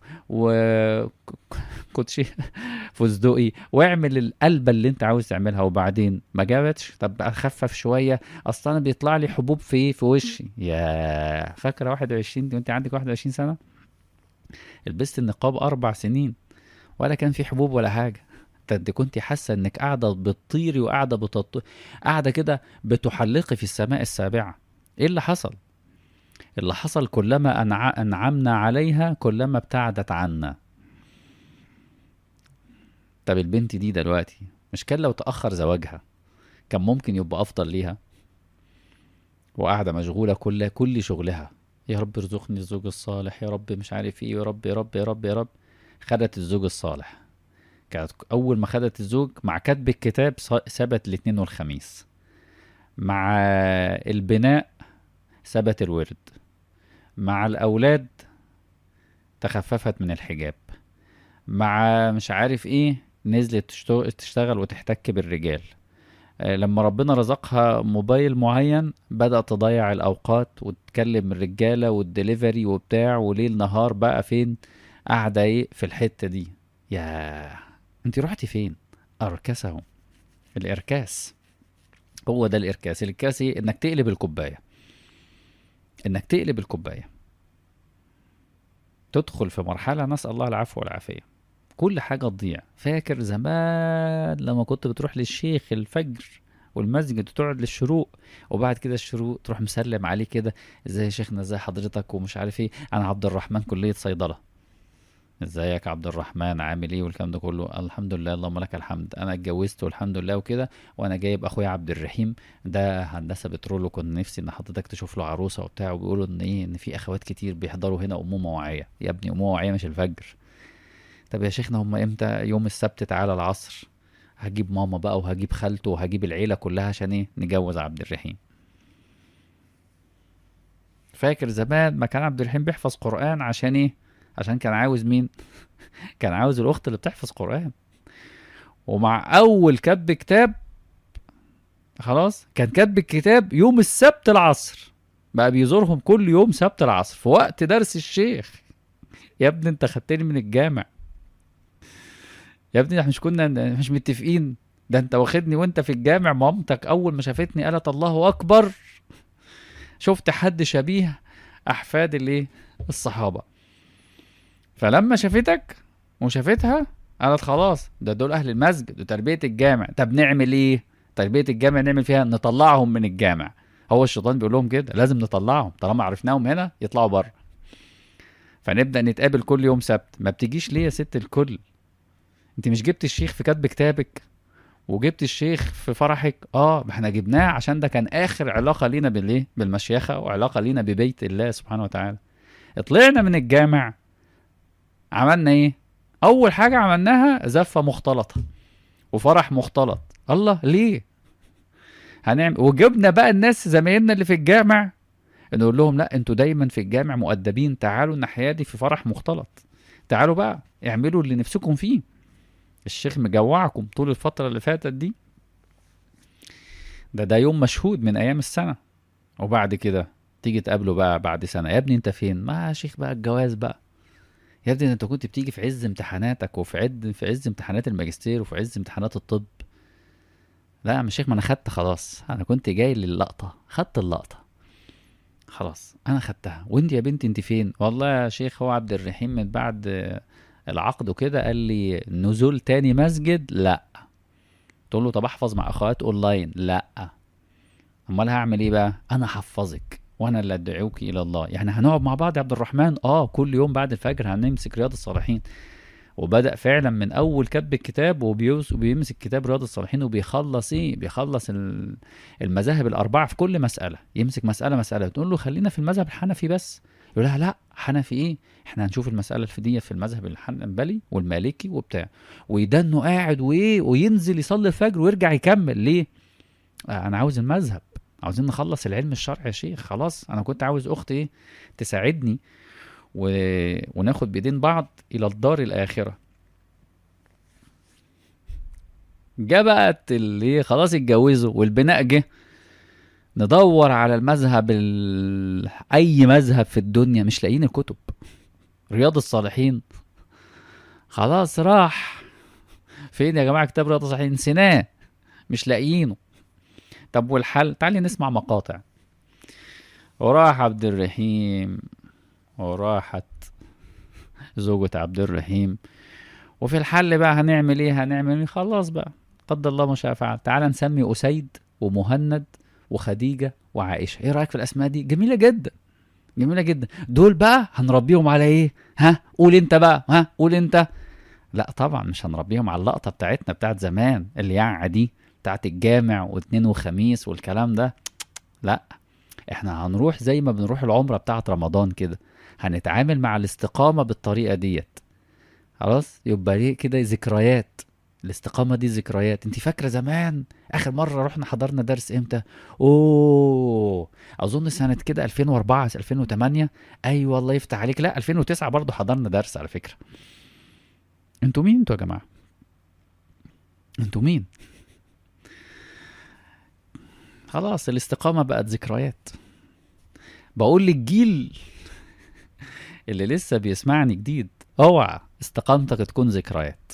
وكوتشي فستقي واعمل القلبه اللي انت عاوز تعملها وبعدين ما جابتش طب اخفف شويه اصلا انا بيطلع لي حبوب في في وشي يا فاكره 21 وانت عندك 21 سنه لبست النقاب اربع سنين ولا كان في حبوب ولا حاجه انت كنت حاسه انك قاعده بتطيري وقاعده بتط... قاعده كده بتحلقي في السماء السابعه ايه اللي حصل اللي حصل كلما أنع... انعمنا عليها كلما ابتعدت عنا طب البنت دي دلوقتي مش كان لو تاخر زواجها كان ممكن يبقى افضل ليها وقاعده مشغوله كل كل شغلها يا رب ارزقني الزوج الصالح يا رب مش عارف ايه يا رب يا رب يا رب يا رب خدت الزوج الصالح كانت اول ما خدت الزوج مع كتب الكتاب ثبت الاثنين والخميس مع البناء ثبت الورد مع الاولاد تخففت من الحجاب مع مش عارف ايه نزلت تشتغل وتحتك بالرجال آه، لما ربنا رزقها موبايل معين بدأت تضيع الأوقات وتكلم الرجالة والدليفري وبتاع وليل نهار بقى فين قاعدة ايه في الحتة دي يا انت رحتي فين أركسه الإركاس هو ده الإركاس الإركاس ايه إنك تقلب الكوباية إنك تقلب الكوباية تدخل في مرحلة نسأل الله العفو والعافية كل حاجة تضيع فاكر زمان لما كنت بتروح للشيخ الفجر والمسجد وتقعد للشروق وبعد كده الشروق تروح مسلم عليه كده ازاي يا شيخنا ازاي حضرتك ومش عارف ايه انا عبد الرحمن كلية صيدلة ازيك عبد الرحمن عامل ايه والكلام ده كله الحمد لله اللهم لك الحمد انا اتجوزت والحمد لله وكده وانا جايب اخويا عبد الرحيم ده هندسه بترول وكنت نفسي ان حضرتك تشوف له عروسه وبتاع وبيقولوا ان ايه ان في اخوات كتير بيحضروا هنا امومه واعيه يا ابني امومه واعيه مش الفجر طب يا شيخنا هم امتى يوم السبت تعالى العصر هجيب ماما بقى وهجيب خالته وهجيب العيله كلها عشان ايه نجوز عبد الرحيم فاكر زمان ما كان عبد الرحيم بيحفظ قران عشان ايه عشان كان عاوز مين كان عاوز الاخت اللي بتحفظ قران ومع اول كتب كتاب خلاص كان كتب الكتاب يوم السبت العصر بقى بيزورهم كل يوم سبت العصر في وقت درس الشيخ يا ابني انت خدتني من الجامع يا ابني احنا مش كنا مش متفقين ده انت واخدني وانت في الجامع مامتك اول ما شافتني قالت الله اكبر شفت حد شبيه احفاد الايه الصحابه فلما شافتك وشافتها قالت خلاص ده دول اهل المسجد وتربيه الجامع طب نعمل ايه تربيه الجامع نعمل فيها نطلعهم من الجامع هو الشيطان بيقول لهم كده لازم نطلعهم طالما عرفناهم هنا يطلعوا بره فنبدا نتقابل كل يوم سبت ما بتجيش ليه يا ست الكل انت مش جبت الشيخ في كتب كتابك وجبت الشيخ في فرحك اه ما احنا جبناه عشان ده كان اخر علاقه لينا بالايه بالمشيخه وعلاقه لينا ببيت الله سبحانه وتعالى طلعنا من الجامع عملنا ايه اول حاجه عملناها زفه مختلطه وفرح مختلط الله ليه هنعمل وجبنا بقى الناس زمايلنا اللي في الجامع نقول لهم لا انتوا دايما في الجامع مؤدبين تعالوا الناحيه دي في فرح مختلط تعالوا بقى اعملوا اللي نفسكم فيه الشيخ مجوعكم طول الفترة اللي فاتت دي ده ده يوم مشهود من أيام السنة وبعد كده تيجي تقابله بقى بعد سنه يا ابني انت فين ما يا شيخ بقى الجواز بقى يا ابني ده انت كنت بتيجي في عز امتحاناتك وفي عد في عز امتحانات الماجستير وفي عز امتحانات الطب لا يا عم الشيخ ما انا خدت خلاص انا كنت جاي للقطه خدت اللقطه خلاص انا خدتها وانت يا بنتي انت فين والله يا شيخ هو عبد الرحيم من بعد آه، العقد وكده قال لي نزول تاني مسجد لا تقول له طب احفظ مع اخوات اونلاين لا امال هعمل ايه بقى انا هحفظك وانا اللي ادعوك الى الله يعني هنقعد مع بعض يا عبد الرحمن اه كل يوم بعد الفجر هنمسك رياض الصالحين وبدأ فعلا من أول كتب الكتاب وبيوس وبيمسك كتاب رياض الصالحين وبيخلص إيه؟ بيخلص ال- المذاهب الأربعة في كل مسألة، يمسك مسألة مسألة تقول له خلينا في المذهب الحنفي بس، يقول لها لا حنفي إيه؟ إحنا هنشوف المسألة الفدية في المذهب الحنبلي والمالكي وبتاع، ويدنه قاعد وإيه؟ وينزل يصلي الفجر ويرجع يكمل ليه؟ آه أنا عاوز المذهب، عاوزين نخلص العلم الشرعي يا شيخ، خلاص أنا كنت عاوز أختي إيه؟ تساعدني و... وناخد بإيدين بعض إلى الدار الآخرة جه بقى اللي خلاص اتجوزوا والبناء جه ندور على المذهب ال... اي مذهب في الدنيا مش لاقيين الكتب رياض الصالحين خلاص راح فين يا جماعه كتاب رياض الصالحين نسيناه مش لاقيينه طب والحل تعالي نسمع مقاطع وراح عبد الرحيم وراحت زوجة عبد الرحيم وفي الحل بقى هنعمل ايه هنعمل ايه خلاص بقى قدر الله ما شاء فعل تعال نسمي أسيد ومهند وخديجة وعائشة ايه رأيك في الأسماء دي جميلة جدا جميلة جدا دول بقى هنربيهم على ايه ها قول انت بقى ها قول انت لا طبعا مش هنربيهم على اللقطة بتاعتنا بتاعت زمان اللي يعني دي بتاعت الجامع واثنين وخميس والكلام ده لا احنا هنروح زي ما بنروح العمرة بتاعت رمضان كده هنتعامل مع الاستقامة بالطريقة ديت خلاص يبقى ليه كده ذكريات الاستقامة دي ذكريات انت فاكرة زمان اخر مرة رحنا حضرنا درس امتى اوه اظن سنة كده 2004 2008 ايوه الله يفتح عليك لا 2009 برضو حضرنا درس على فكرة انتوا مين انتوا يا جماعة انتوا مين خلاص الاستقامة بقت ذكريات بقول للجيل اللي لسه بيسمعني جديد اوعى استقامتك تكون ذكريات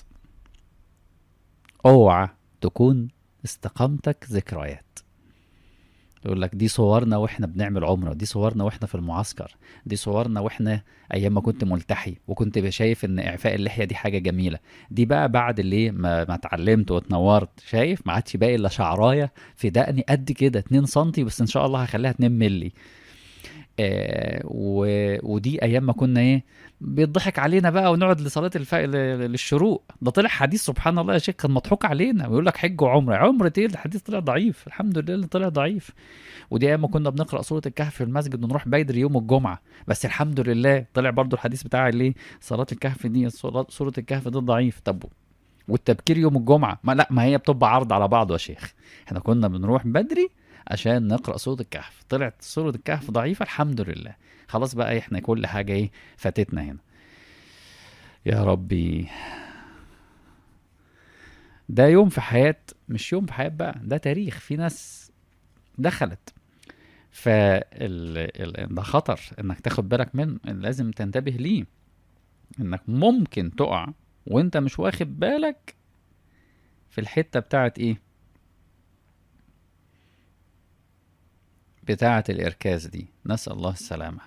اوعى تكون استقامتك ذكريات يقول لك دي صورنا واحنا بنعمل عمره دي صورنا واحنا في المعسكر دي صورنا واحنا ايام ما كنت ملتحي وكنت شايف ان اعفاء اللحيه دي حاجه جميله دي بقى بعد اللي ما, ما اتعلمت واتنورت شايف ما عادش باقي الا شعرايه في دقني قد كده 2 سم بس ان شاء الله هخليها 2 مللي آه و... ودي ايام ما كنا ايه بيضحك علينا بقى ونقعد لصلاه الف... للشروق ده طلع حديث سبحان الله يا شيخ كان مضحوك علينا ويقول لك حج وعمره عمره ايه الحديث طلع ضعيف الحمد لله اللي طلع ضعيف ودي ايام ما كنا بنقرا سوره الكهف في المسجد ونروح بدري يوم الجمعه بس الحمد لله طلع برضو الحديث بتاع اللي صلاه الكهف دي سوره الكهف دي ضعيف طب والتبكير يوم الجمعه ما لا ما هي بتبقى عرض على بعض يا شيخ احنا كنا بنروح بدري عشان نقرا سوره الكهف طلعت سوره الكهف ضعيفه الحمد لله خلاص بقى احنا كل حاجه ايه فاتتنا هنا يا ربي ده يوم في حياة مش يوم في حياة بقى ده تاريخ في ناس دخلت فال ده خطر انك تاخد بالك منه لازم تنتبه ليه انك ممكن تقع وانت مش واخد بالك في الحتة بتاعت ايه بتاعة الإركاز دي نسأل الله السلامة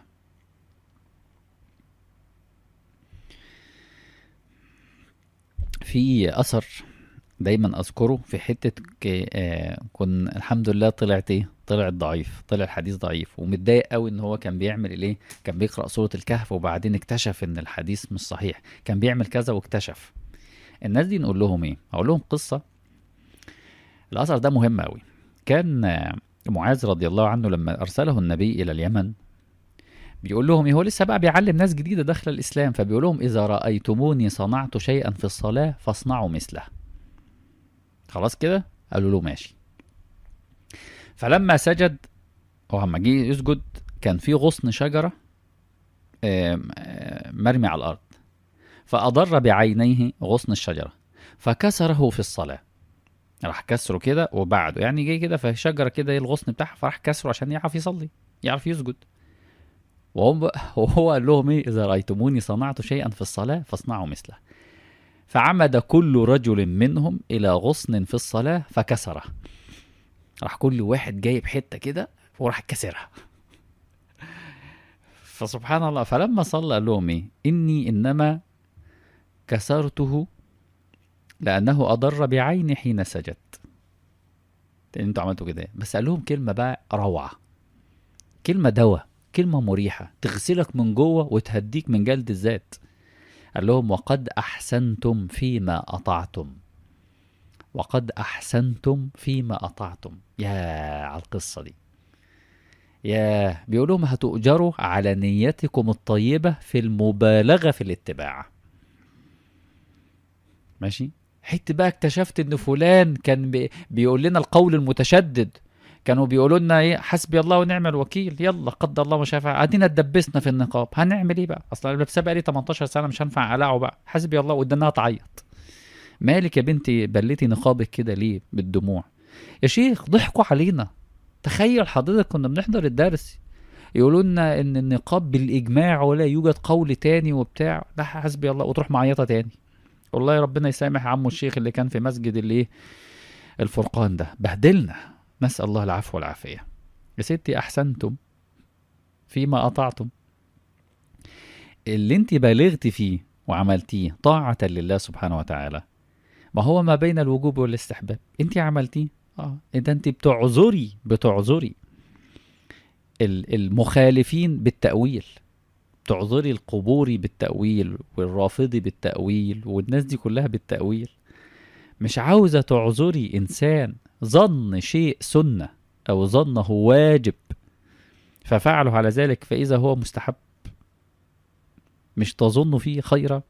في أثر دايما أذكره في حتة آه كن الحمد لله طلعت إيه طلعت ضعيف طلع الحديث ضعيف ومتضايق قوي إن هو كان بيعمل إيه كان بيقرأ سورة الكهف وبعدين اكتشف إن الحديث مش صحيح كان بيعمل كذا واكتشف الناس دي نقول لهم إيه أقول لهم قصة الأثر ده مهم قوي كان آه معاذ رضي الله عنه لما أرسله النبي إلى اليمن بيقول لهم هو لسه بقى بيعلم ناس جديدة داخل الإسلام فبيقول لهم إذا رأيتموني صنعت شيئا في الصلاة فاصنعوا مثله خلاص كده قالوا له ماشي فلما سجد أو لما جه يسجد كان في غصن شجرة مرمي على الأرض فأضر بعينيه غصن الشجرة فكسره في الصلاة راح كسره كده وبعده يعني جه كده في شجره كده الغصن بتاعها فراح كسره عشان يعرف يصلي يعرف يسجد وهو وهو قال لهم ايه اذا رايتموني صنعت شيئا في الصلاه فاصنعوا مثله فعمد كل رجل منهم الى غصن في الصلاه فكسره راح كل واحد جايب حته كده وراح كسرها فسبحان الله فلما صلى قال لهم ايه اني انما كسرته لانه اضر بعيني حين سجدت انتوا عملتوا كده بس قال لهم كلمه بقى روعه كلمه دواء كلمه مريحه تغسلك من جوه وتهديك من جلد الذات قال لهم وقد احسنتم فيما اطعتم وقد احسنتم فيما اطعتم يا على القصه دي يا بيقول لهم هتؤجروا على نيتكم الطيبه في المبالغه في الاتباع ماشي حته بقى اكتشفت ان فلان كان بي بيقول لنا القول المتشدد كانوا بيقولوا لنا ايه حسبي الله ونعم الوكيل يلا قدر الله ما شاء فعل ادينا اتدبسنا في النقاب هنعمل ايه بقى اصلا انا لابسها بقالي 18 سنه مش هنفع اقلعه بقى حسبي الله وقدامها تعيط مالك يا بنتي بليتي نقابك كده ليه بالدموع يا شيخ ضحكوا علينا تخيل حضرتك كنا بنحضر الدرس يقولوا لنا ان النقاب بالاجماع ولا يوجد قول تاني وبتاع لا حسبي الله وتروح معيطه تاني والله ربنا يسامح عمو الشيخ اللي كان في مسجد الايه الفرقان ده بهدلنا نسال الله العفو والعافيه يا ستي احسنتم فيما اطعتم اللي انت بالغت فيه وعملتيه طاعة لله سبحانه وتعالى ما هو ما بين الوجوب والاستحباب انت عملتيه اه ده انت بتعذري بتعذري ال- المخالفين بالتأويل تعذري القبوري بالتأويل والرافضي بالتأويل والناس دي كلها بالتأويل مش عاوزة تعذري إنسان ظن شيء سنة أو ظنه واجب ففعله على ذلك فإذا هو مستحب مش تظن فيه خيرا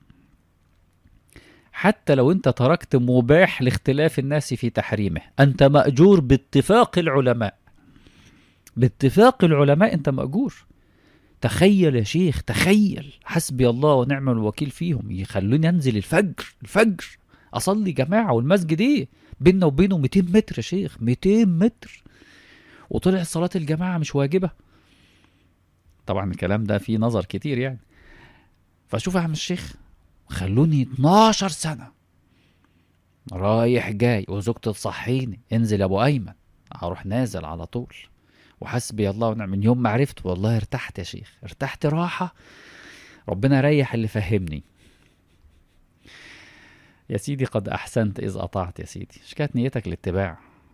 حتى لو انت تركت مباح لاختلاف الناس في تحريمه انت مأجور باتفاق العلماء باتفاق العلماء انت مأجور تخيل يا شيخ تخيل حسبي الله ونعم الوكيل فيهم يخلوني انزل الفجر الفجر اصلي جماعه والمسجد ايه بيننا وبينه 200 متر يا شيخ 200 متر وطلع صلاه الجماعه مش واجبه طبعا الكلام ده فيه نظر كتير يعني فشوف يا عم الشيخ خلوني 12 سنه رايح جاي وزوجتي تصحيني انزل يا ابو ايمن هروح نازل على طول وحسبي الله ونعم من يوم ما عرفت والله ارتحت يا شيخ ارتحت راحة ربنا ريح اللي فهمني يا سيدي قد أحسنت إذ أطعت يا سيدي مش كانت نيتك الاتباع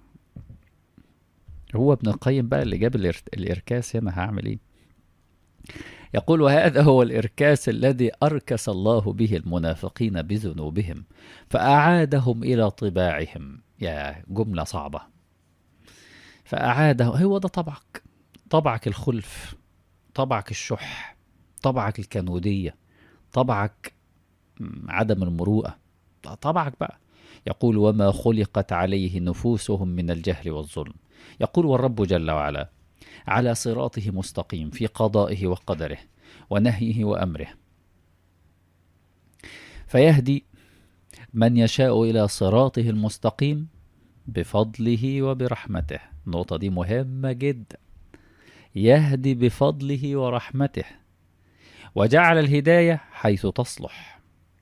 هو ابن القيم بقى اللي جاب الإر- الإركاس هنا هعمل إيه يقول وهذا هو الإركاس الذي أركس الله به المنافقين بذنوبهم فأعادهم إلى طباعهم يا جملة صعبة فأعاده هو ده طبعك طبعك الخلف طبعك الشح طبعك الكنودية طبعك م، عدم المروءة طبعك بقى يقول وما خلقت عليه نفوسهم من الجهل والظلم يقول والرب جل وعلا على صراطه مستقيم في قضائه وقدره ونهيه وأمره فيهدي من يشاء إلى صراطه المستقيم بفضله وبرحمته النقطة دي مهمة جدا يهدي بفضله ورحمته وجعل الهداية حيث تصلح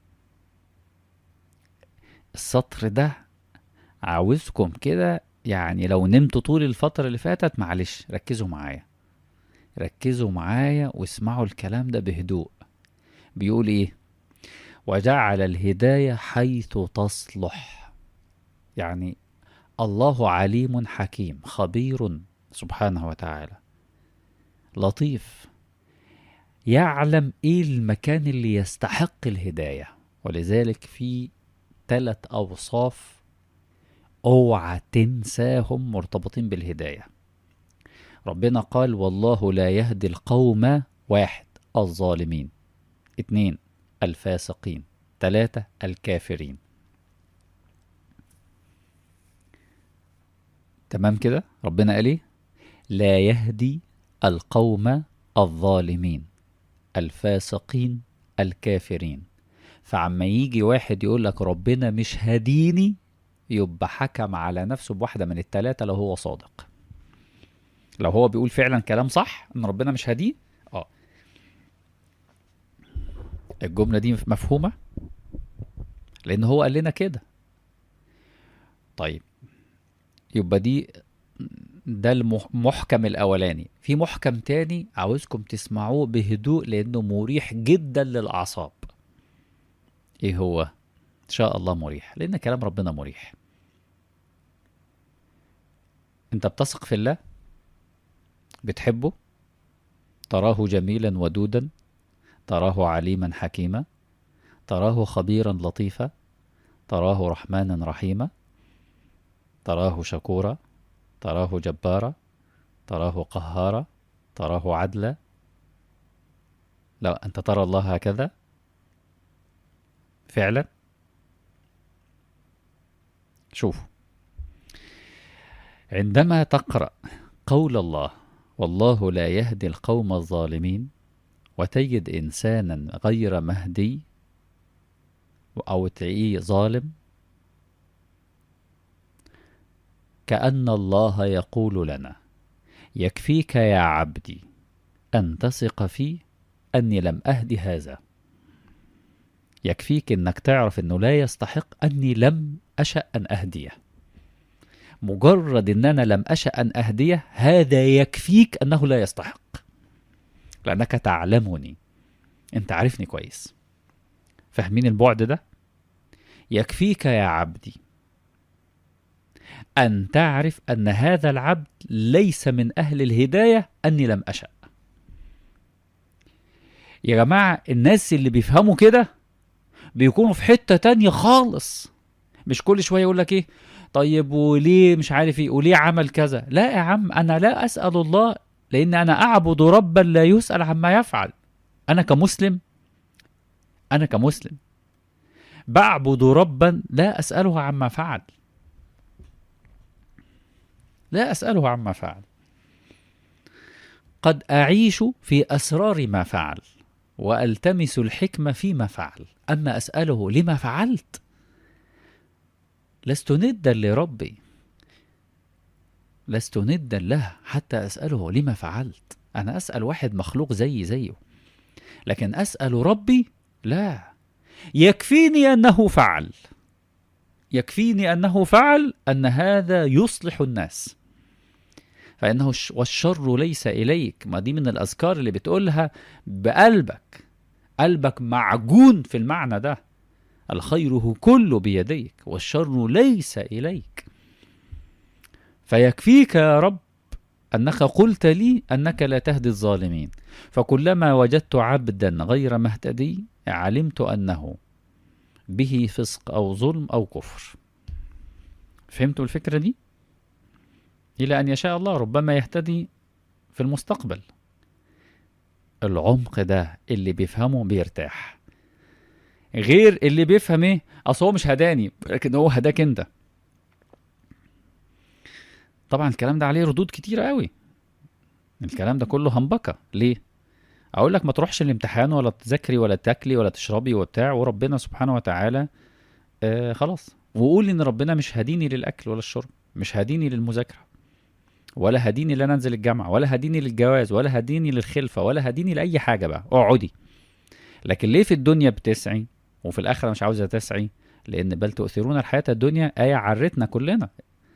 السطر ده عاوزكم كده يعني لو نمتوا طول الفترة اللي فاتت معلش ركزوا معايا ركزوا معايا واسمعوا الكلام ده بهدوء بيقول ايه وجعل الهداية حيث تصلح يعني الله عليم حكيم خبير سبحانه وتعالى لطيف يعلم ايه المكان اللي يستحق الهداية ولذلك في ثلاث اوصاف اوعى تنساهم مرتبطين بالهداية ربنا قال والله لا يهدي القوم واحد الظالمين اتنين الفاسقين تلاتة الكافرين تمام كده ربنا قال ايه لا يهدي القوم الظالمين الفاسقين الكافرين فعما يجي واحد يقول لك ربنا مش هديني يبقى حكم على نفسه بواحدة من التلاتة لو هو صادق لو هو بيقول فعلا كلام صح ان ربنا مش هديه اه الجمله دي مفهومه لان هو قال لنا كده طيب يبقى دي ده المحكم الاولاني في محكم تاني عاوزكم تسمعوه بهدوء لانه مريح جدا للاعصاب ايه هو ان شاء الله مريح لان كلام ربنا مريح انت بتثق في الله بتحبه تراه جميلا ودودا تراه عليما حكيما تراه خبيرا لطيفا تراه رحمانا رحيما تراه شكورا تراه جبارا تراه قهارا تراه عدلا لا أنت ترى الله هكذا فعلا شوفوا عندما تقرأ قول الله والله لا يهدي القوم الظالمين وتجد إنسانا غير مهدي أو تلاقيه ظالم كأن الله يقول لنا يكفيك يا عبدي أن تثق في أني لم أهدي هذا يكفيك أنك تعرف أنه لا يستحق أني لم أشأ أن أهديه مجرد أن أنا لم أشأ أن أهديه هذا يكفيك أنه لا يستحق لأنك تعلمني أنت عارفني كويس فاهمين البعد ده يكفيك يا عبدي أن تعرف أن هذا العبد ليس من أهل الهداية أني لم أشأ يا جماعة الناس اللي بيفهموا كده بيكونوا في حتة تانية خالص مش كل شوية يقول لك إيه طيب وليه مش عارف إيه وليه عمل كذا لا يا عم أنا لا أسأل الله لأن أنا أعبد ربا لا يسأل عما يفعل أنا كمسلم أنا كمسلم بعبد ربا لا أسأله عما فعل لا أسأله عما فعل قد أعيش في أسرار ما فعل وألتمس الحكمة فيما فعل أما أسأله لما فعلت لست ندا لربي لست ندا له حتى أسأله لما فعلت أنا أسأل واحد مخلوق زي زيه لكن أسأل ربي لا يكفيني أنه فعل يكفيني أنه فعل أن هذا يصلح الناس فإنه والشر ليس إليك ما دي من الأذكار اللي بتقولها بقلبك قلبك معجون في المعنى ده الخير كله بيديك والشر ليس إليك فيكفيك يا رب أنك قلت لي أنك لا تهدي الظالمين فكلما وجدت عبدا غير مهتدي علمت أنه به فسق أو ظلم أو كفر فهمتوا الفكرة دي؟ إلى أن يشاء الله ربما يهتدي في المستقبل العمق ده اللي بيفهمه بيرتاح غير اللي بيفهم ايه اصل هو مش هداني لكن هو هداك انت طبعا الكلام ده عليه ردود كتيرة قوي الكلام ده كله همبكة ليه اقول لك ما تروحش الامتحان ولا تذاكري ولا تاكلي ولا تشربي وبتاع وربنا سبحانه وتعالى آه خلاص وقول ان ربنا مش هديني للاكل ولا الشرب مش هديني للمذاكره ولا هديني ان انا انزل الجامعه ولا هديني للجواز ولا هديني للخلفه ولا هديني لاي حاجه بقى اقعدي لكن ليه في الدنيا بتسعي وفي الاخره مش عاوزه تسعي لان بل تؤثرون الحياه الدنيا ايه عرتنا كلنا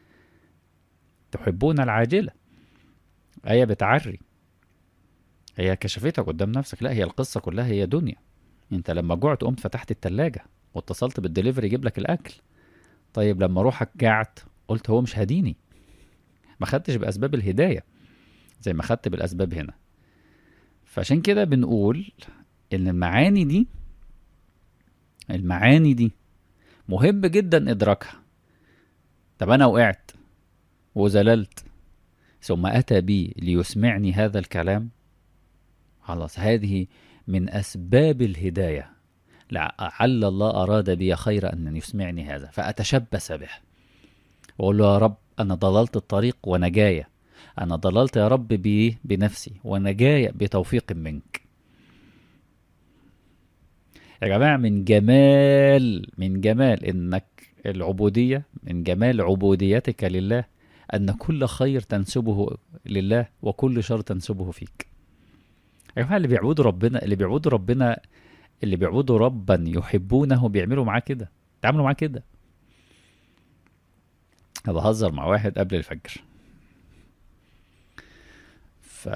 تحبون العاجله ايه بتعري هي كشفتك قدام نفسك لا هي القصه كلها هي دنيا انت لما جعت قمت فتحت التلاجة واتصلت بالدليفري يجيب لك الاكل طيب لما روحك جعت قلت هو مش هديني ما خدتش باسباب الهدايه زي ما خدت بالاسباب هنا فعشان كده بنقول ان المعاني دي المعاني دي مهم جدا ادراكها طب انا وقعت وزللت ثم اتى بي ليسمعني هذا الكلام خلاص هذه من اسباب الهدايه لعل الله اراد بي خير ان يسمعني هذا فاتشبث به واقول له يا رب انا ضللت الطريق وانا جايه انا ضللت يا رب بايه بنفسي وانا جايه بتوفيق منك يا جماعه من جمال من جمال انك العبوديه من جمال عبوديتك لله ان كل خير تنسبه لله وكل شر تنسبه فيك يا جماعه اللي بيعبدوا ربنا اللي بيعبدوا ربنا اللي بيعبدوا ربا يحبونه بيعملوا معاه كده تعاملوا معاه كده أنا بهزر مع واحد قبل الفجر ف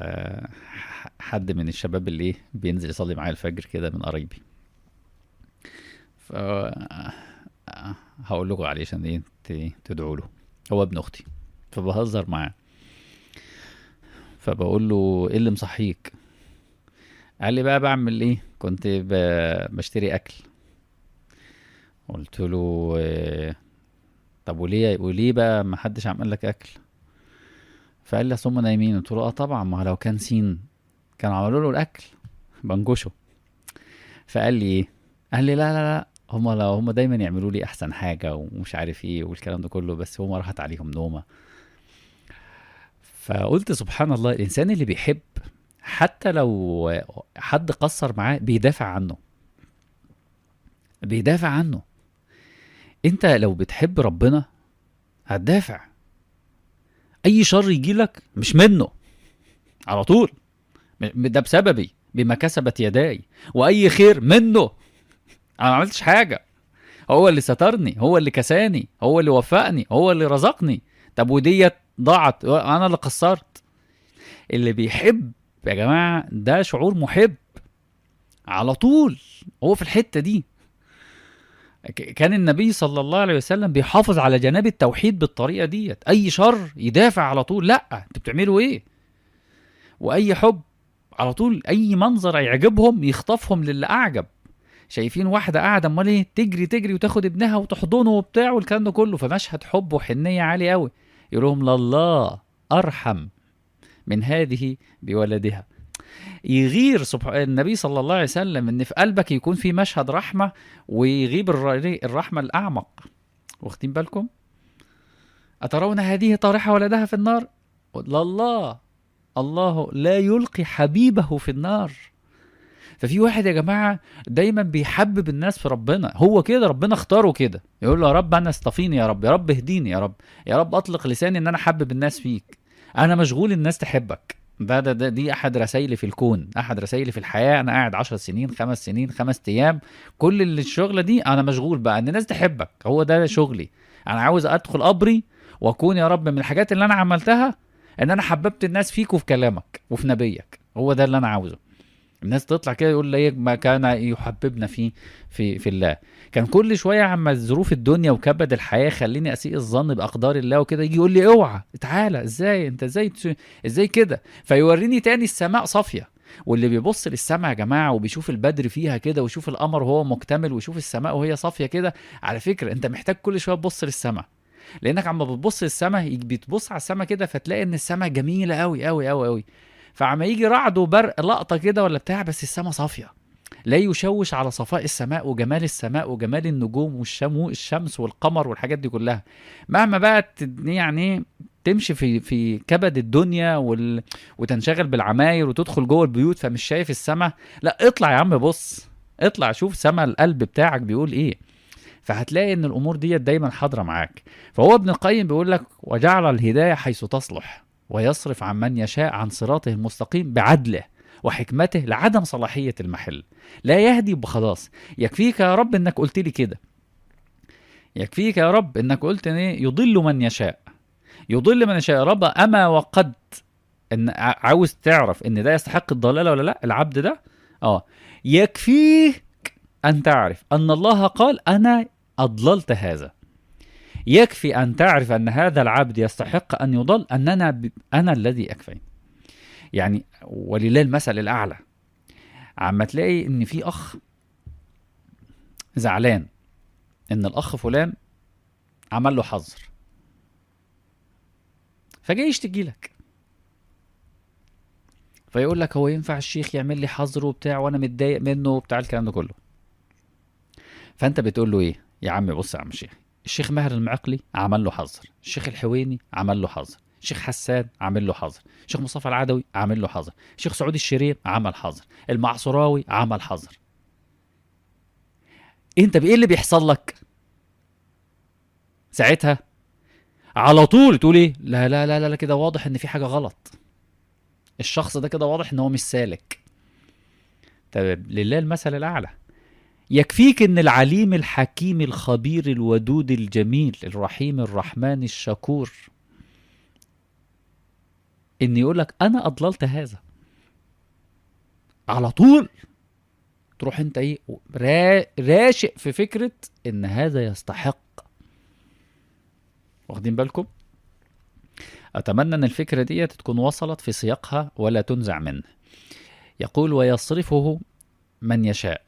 حد من الشباب اللي ايه بينزل يصلي معايا الفجر كده من قرايبي ف هقول لكم عليه عشان ايه ت- تدعوا له هو ابن اختي فبهزر معاه فبقول له ايه اللي مصحيك قال لي بقى بعمل ايه كنت ب- بشتري اكل قلت له آه، طب وليه وليه بقى ما حدش عمل لك اكل فقال لي اصل هم نايمين قلت له اه طبعا ما لو كان سين كانوا عملوا له الاكل بنجشه فقال لي ايه قال لي لا لا لا هم لو هم دايما يعملوا لي احسن حاجه ومش عارف ايه والكلام ده كله بس هم راحت عليهم نومه فقلت سبحان الله الانسان اللي بيحب حتى لو حد قصر معاه بيدافع عنه بيدافع عنه انت لو بتحب ربنا هتدافع اي شر يجي لك مش منه على طول م- ده بسببي بما كسبت يداي واي خير منه انا ما عملتش حاجه هو اللي سترني هو اللي كساني هو اللي وفقني هو اللي رزقني طب وديت ضاعت انا اللي قصرت اللي بيحب يا جماعه ده شعور محب على طول هو في الحته دي ك- كان النبي صلى الله عليه وسلم بيحافظ على جناب التوحيد بالطريقه ديت اي شر يدافع على طول لا انتوا بتعملوا ايه واي حب على طول اي منظر يعجبهم يخطفهم للي اعجب شايفين واحده قاعده امال ايه تجري تجري وتاخد ابنها وتحضنه وبتاع والكلام ده كله فمشهد حب وحنيه عالي قوي يقول لهم لله ارحم من هذه بولدها يغير سبحان النبي صلى الله عليه وسلم ان في قلبك يكون في مشهد رحمه ويغيب الر- الرحمه الاعمق واخدين بالكم اترون هذه طارحه ولدها في النار لله الله لا يلقي حبيبه في النار ففي واحد يا جماعه دايما بيحبب الناس في ربنا هو كده ربنا اختاره كده يقول له يا رب انا استفيني يا رب يا رب اهديني يا رب يا رب اطلق لساني ان انا احبب الناس فيك انا مشغول الناس تحبك ده ده, ده دي احد رسائلي في الكون احد رسائلي في الحياه انا قاعد عشر سنين خمس سنين خمس ايام كل اللي الشغله دي انا مشغول بقى ان الناس تحبك هو ده شغلي انا عاوز ادخل قبري واكون يا رب من الحاجات اللي انا عملتها ان انا حببت الناس فيك وفي كلامك وفي نبيك هو ده اللي انا عاوزه الناس تطلع كده يقول لي ما كان يحببنا في في في الله كان كل شويه عما ظروف الدنيا وكبد الحياه خليني اسيء الظن باقدار الله وكده يجي يقول لي اوعى تعالى ازاي انت ازاي تس- ازاي كده فيوريني تاني السماء صافيه واللي بيبص للسماء يا جماعه وبيشوف البدر فيها كده ويشوف القمر وهو مكتمل ويشوف السماء وهي صافيه كده على فكره انت محتاج كل شويه تبص للسماء لانك عما بتبص للسماء يجي- بتبص على السماء كده فتلاقي ان السماء جميله قوي قوي قوي قوي فعما يجي رعد وبرق لقطه كده ولا بتاع بس السماء صافيه لا يشوش على صفاء السماء وجمال السماء وجمال النجوم والشمو الشمس والقمر والحاجات دي كلها مهما بقى ت- يعني تمشي في في كبد الدنيا وال... وتنشغل بالعماير وتدخل جوه البيوت فمش شايف السماء لا اطلع يا عم بص اطلع شوف سما القلب بتاعك بيقول ايه فهتلاقي ان الامور ديت دايما حاضره معاك فهو ابن القيم بيقول لك وجعل الهدايه حيث تصلح ويصرف عن من يشاء عن صراطه المستقيم بعدله وحكمته لعدم صلاحيه المحل لا يهدي بخلاص يكفيك يا رب انك قلت لي كده يكفيك يا رب انك قلت ان إيه؟ يضل من يشاء يضل من يشاء يا رب اما وقد ان ع- عاوز تعرف ان ده يستحق الضلاله ولا لا العبد ده اه يكفيك ان تعرف ان الله قال انا اضللت هذا يكفي ان تعرف ان هذا العبد يستحق ان يضل اننا ب... انا الذي اكفي يعني ولله المثل الاعلى عما تلاقي ان في اخ زعلان ان الاخ فلان عمل له حظر فجاي يشتكي لك فيقول لك هو ينفع الشيخ يعمل لي حظر وبتاع وانا متضايق منه وبتاع الكلام ده كله فانت بتقول له ايه يا عم بص يا عم الشيخ الشيخ ماهر المعقلي عمل له حظر الشيخ الحويني عمل له حظر الشيخ حسان عامل له حظر الشيخ مصطفى العدوي عامل له حظر الشيخ سعود الشريف عمل حظر المعصراوي عمل حظر انت بايه اللي بيحصل لك ساعتها على طول تقول ايه لا لا لا لا لا كده واضح ان في حاجه غلط الشخص ده كده واضح ان هو مش سالك طب لله المثل الاعلى يكفيك ان العليم الحكيم الخبير الودود الجميل الرحيم الرحمن الشكور ان يقولك انا اضللت هذا على طول تروح انت ايه را- راشق في فكره ان هذا يستحق واخدين بالكم اتمنى ان الفكره دي تكون وصلت في سياقها ولا تنزع منه يقول ويصرفه من يشاء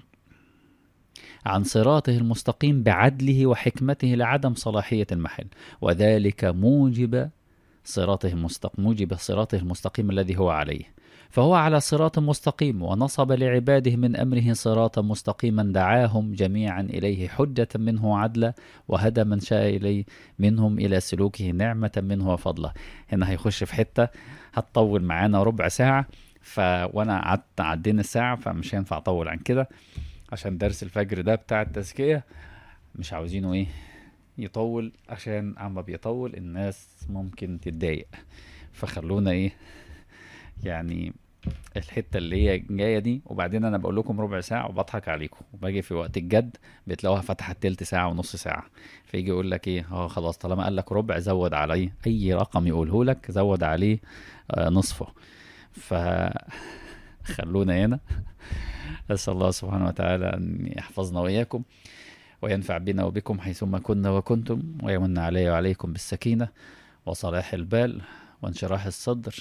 عن صراطه المستقيم بعدله وحكمته لعدم صلاحيه المحل وذلك موجب صراطه المستقيم موجب صراطه المستقيم الذي هو عليه فهو على صراط مستقيم ونصب لعباده من امره صراطا مستقيما دعاهم جميعا اليه حجه منه عدلا وهدى من شاء اليه منهم الى سلوكه نعمه منه وفضلا هنا هيخش في حته هتطول معانا ربع ساعه ف وانا قعدت عدينا الساعه فمش هينفع اطول عن كده عشان درس الفجر ده بتاع التزكيه مش عاوزينه ايه يطول عشان اما بيطول الناس ممكن تتضايق فخلونا ايه يعني الحته اللي هي جايه دي وبعدين انا بقول لكم ربع ساعه وبضحك عليكم وباجي في وقت الجد بتلاقوها فتحت تلت ساعه ونص ساعه فيجي يقول لك ايه اه خلاص طالما قال لك ربع زود عليه اي رقم يقوله لك زود عليه آه نصفه ف خلونا هنا اسال الله سبحانه وتعالى ان يحفظنا واياكم وينفع بنا وبكم حيثما كنا وكنتم ويمن علي وعليكم بالسكينه وصلاح البال وانشراح الصدر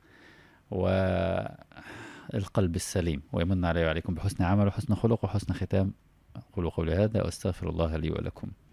والقلب السليم ويمن علي وعليكم بحسن عمل وحسن خلق وحسن ختام أقول قولي هذا وأستغفر الله لي ولكم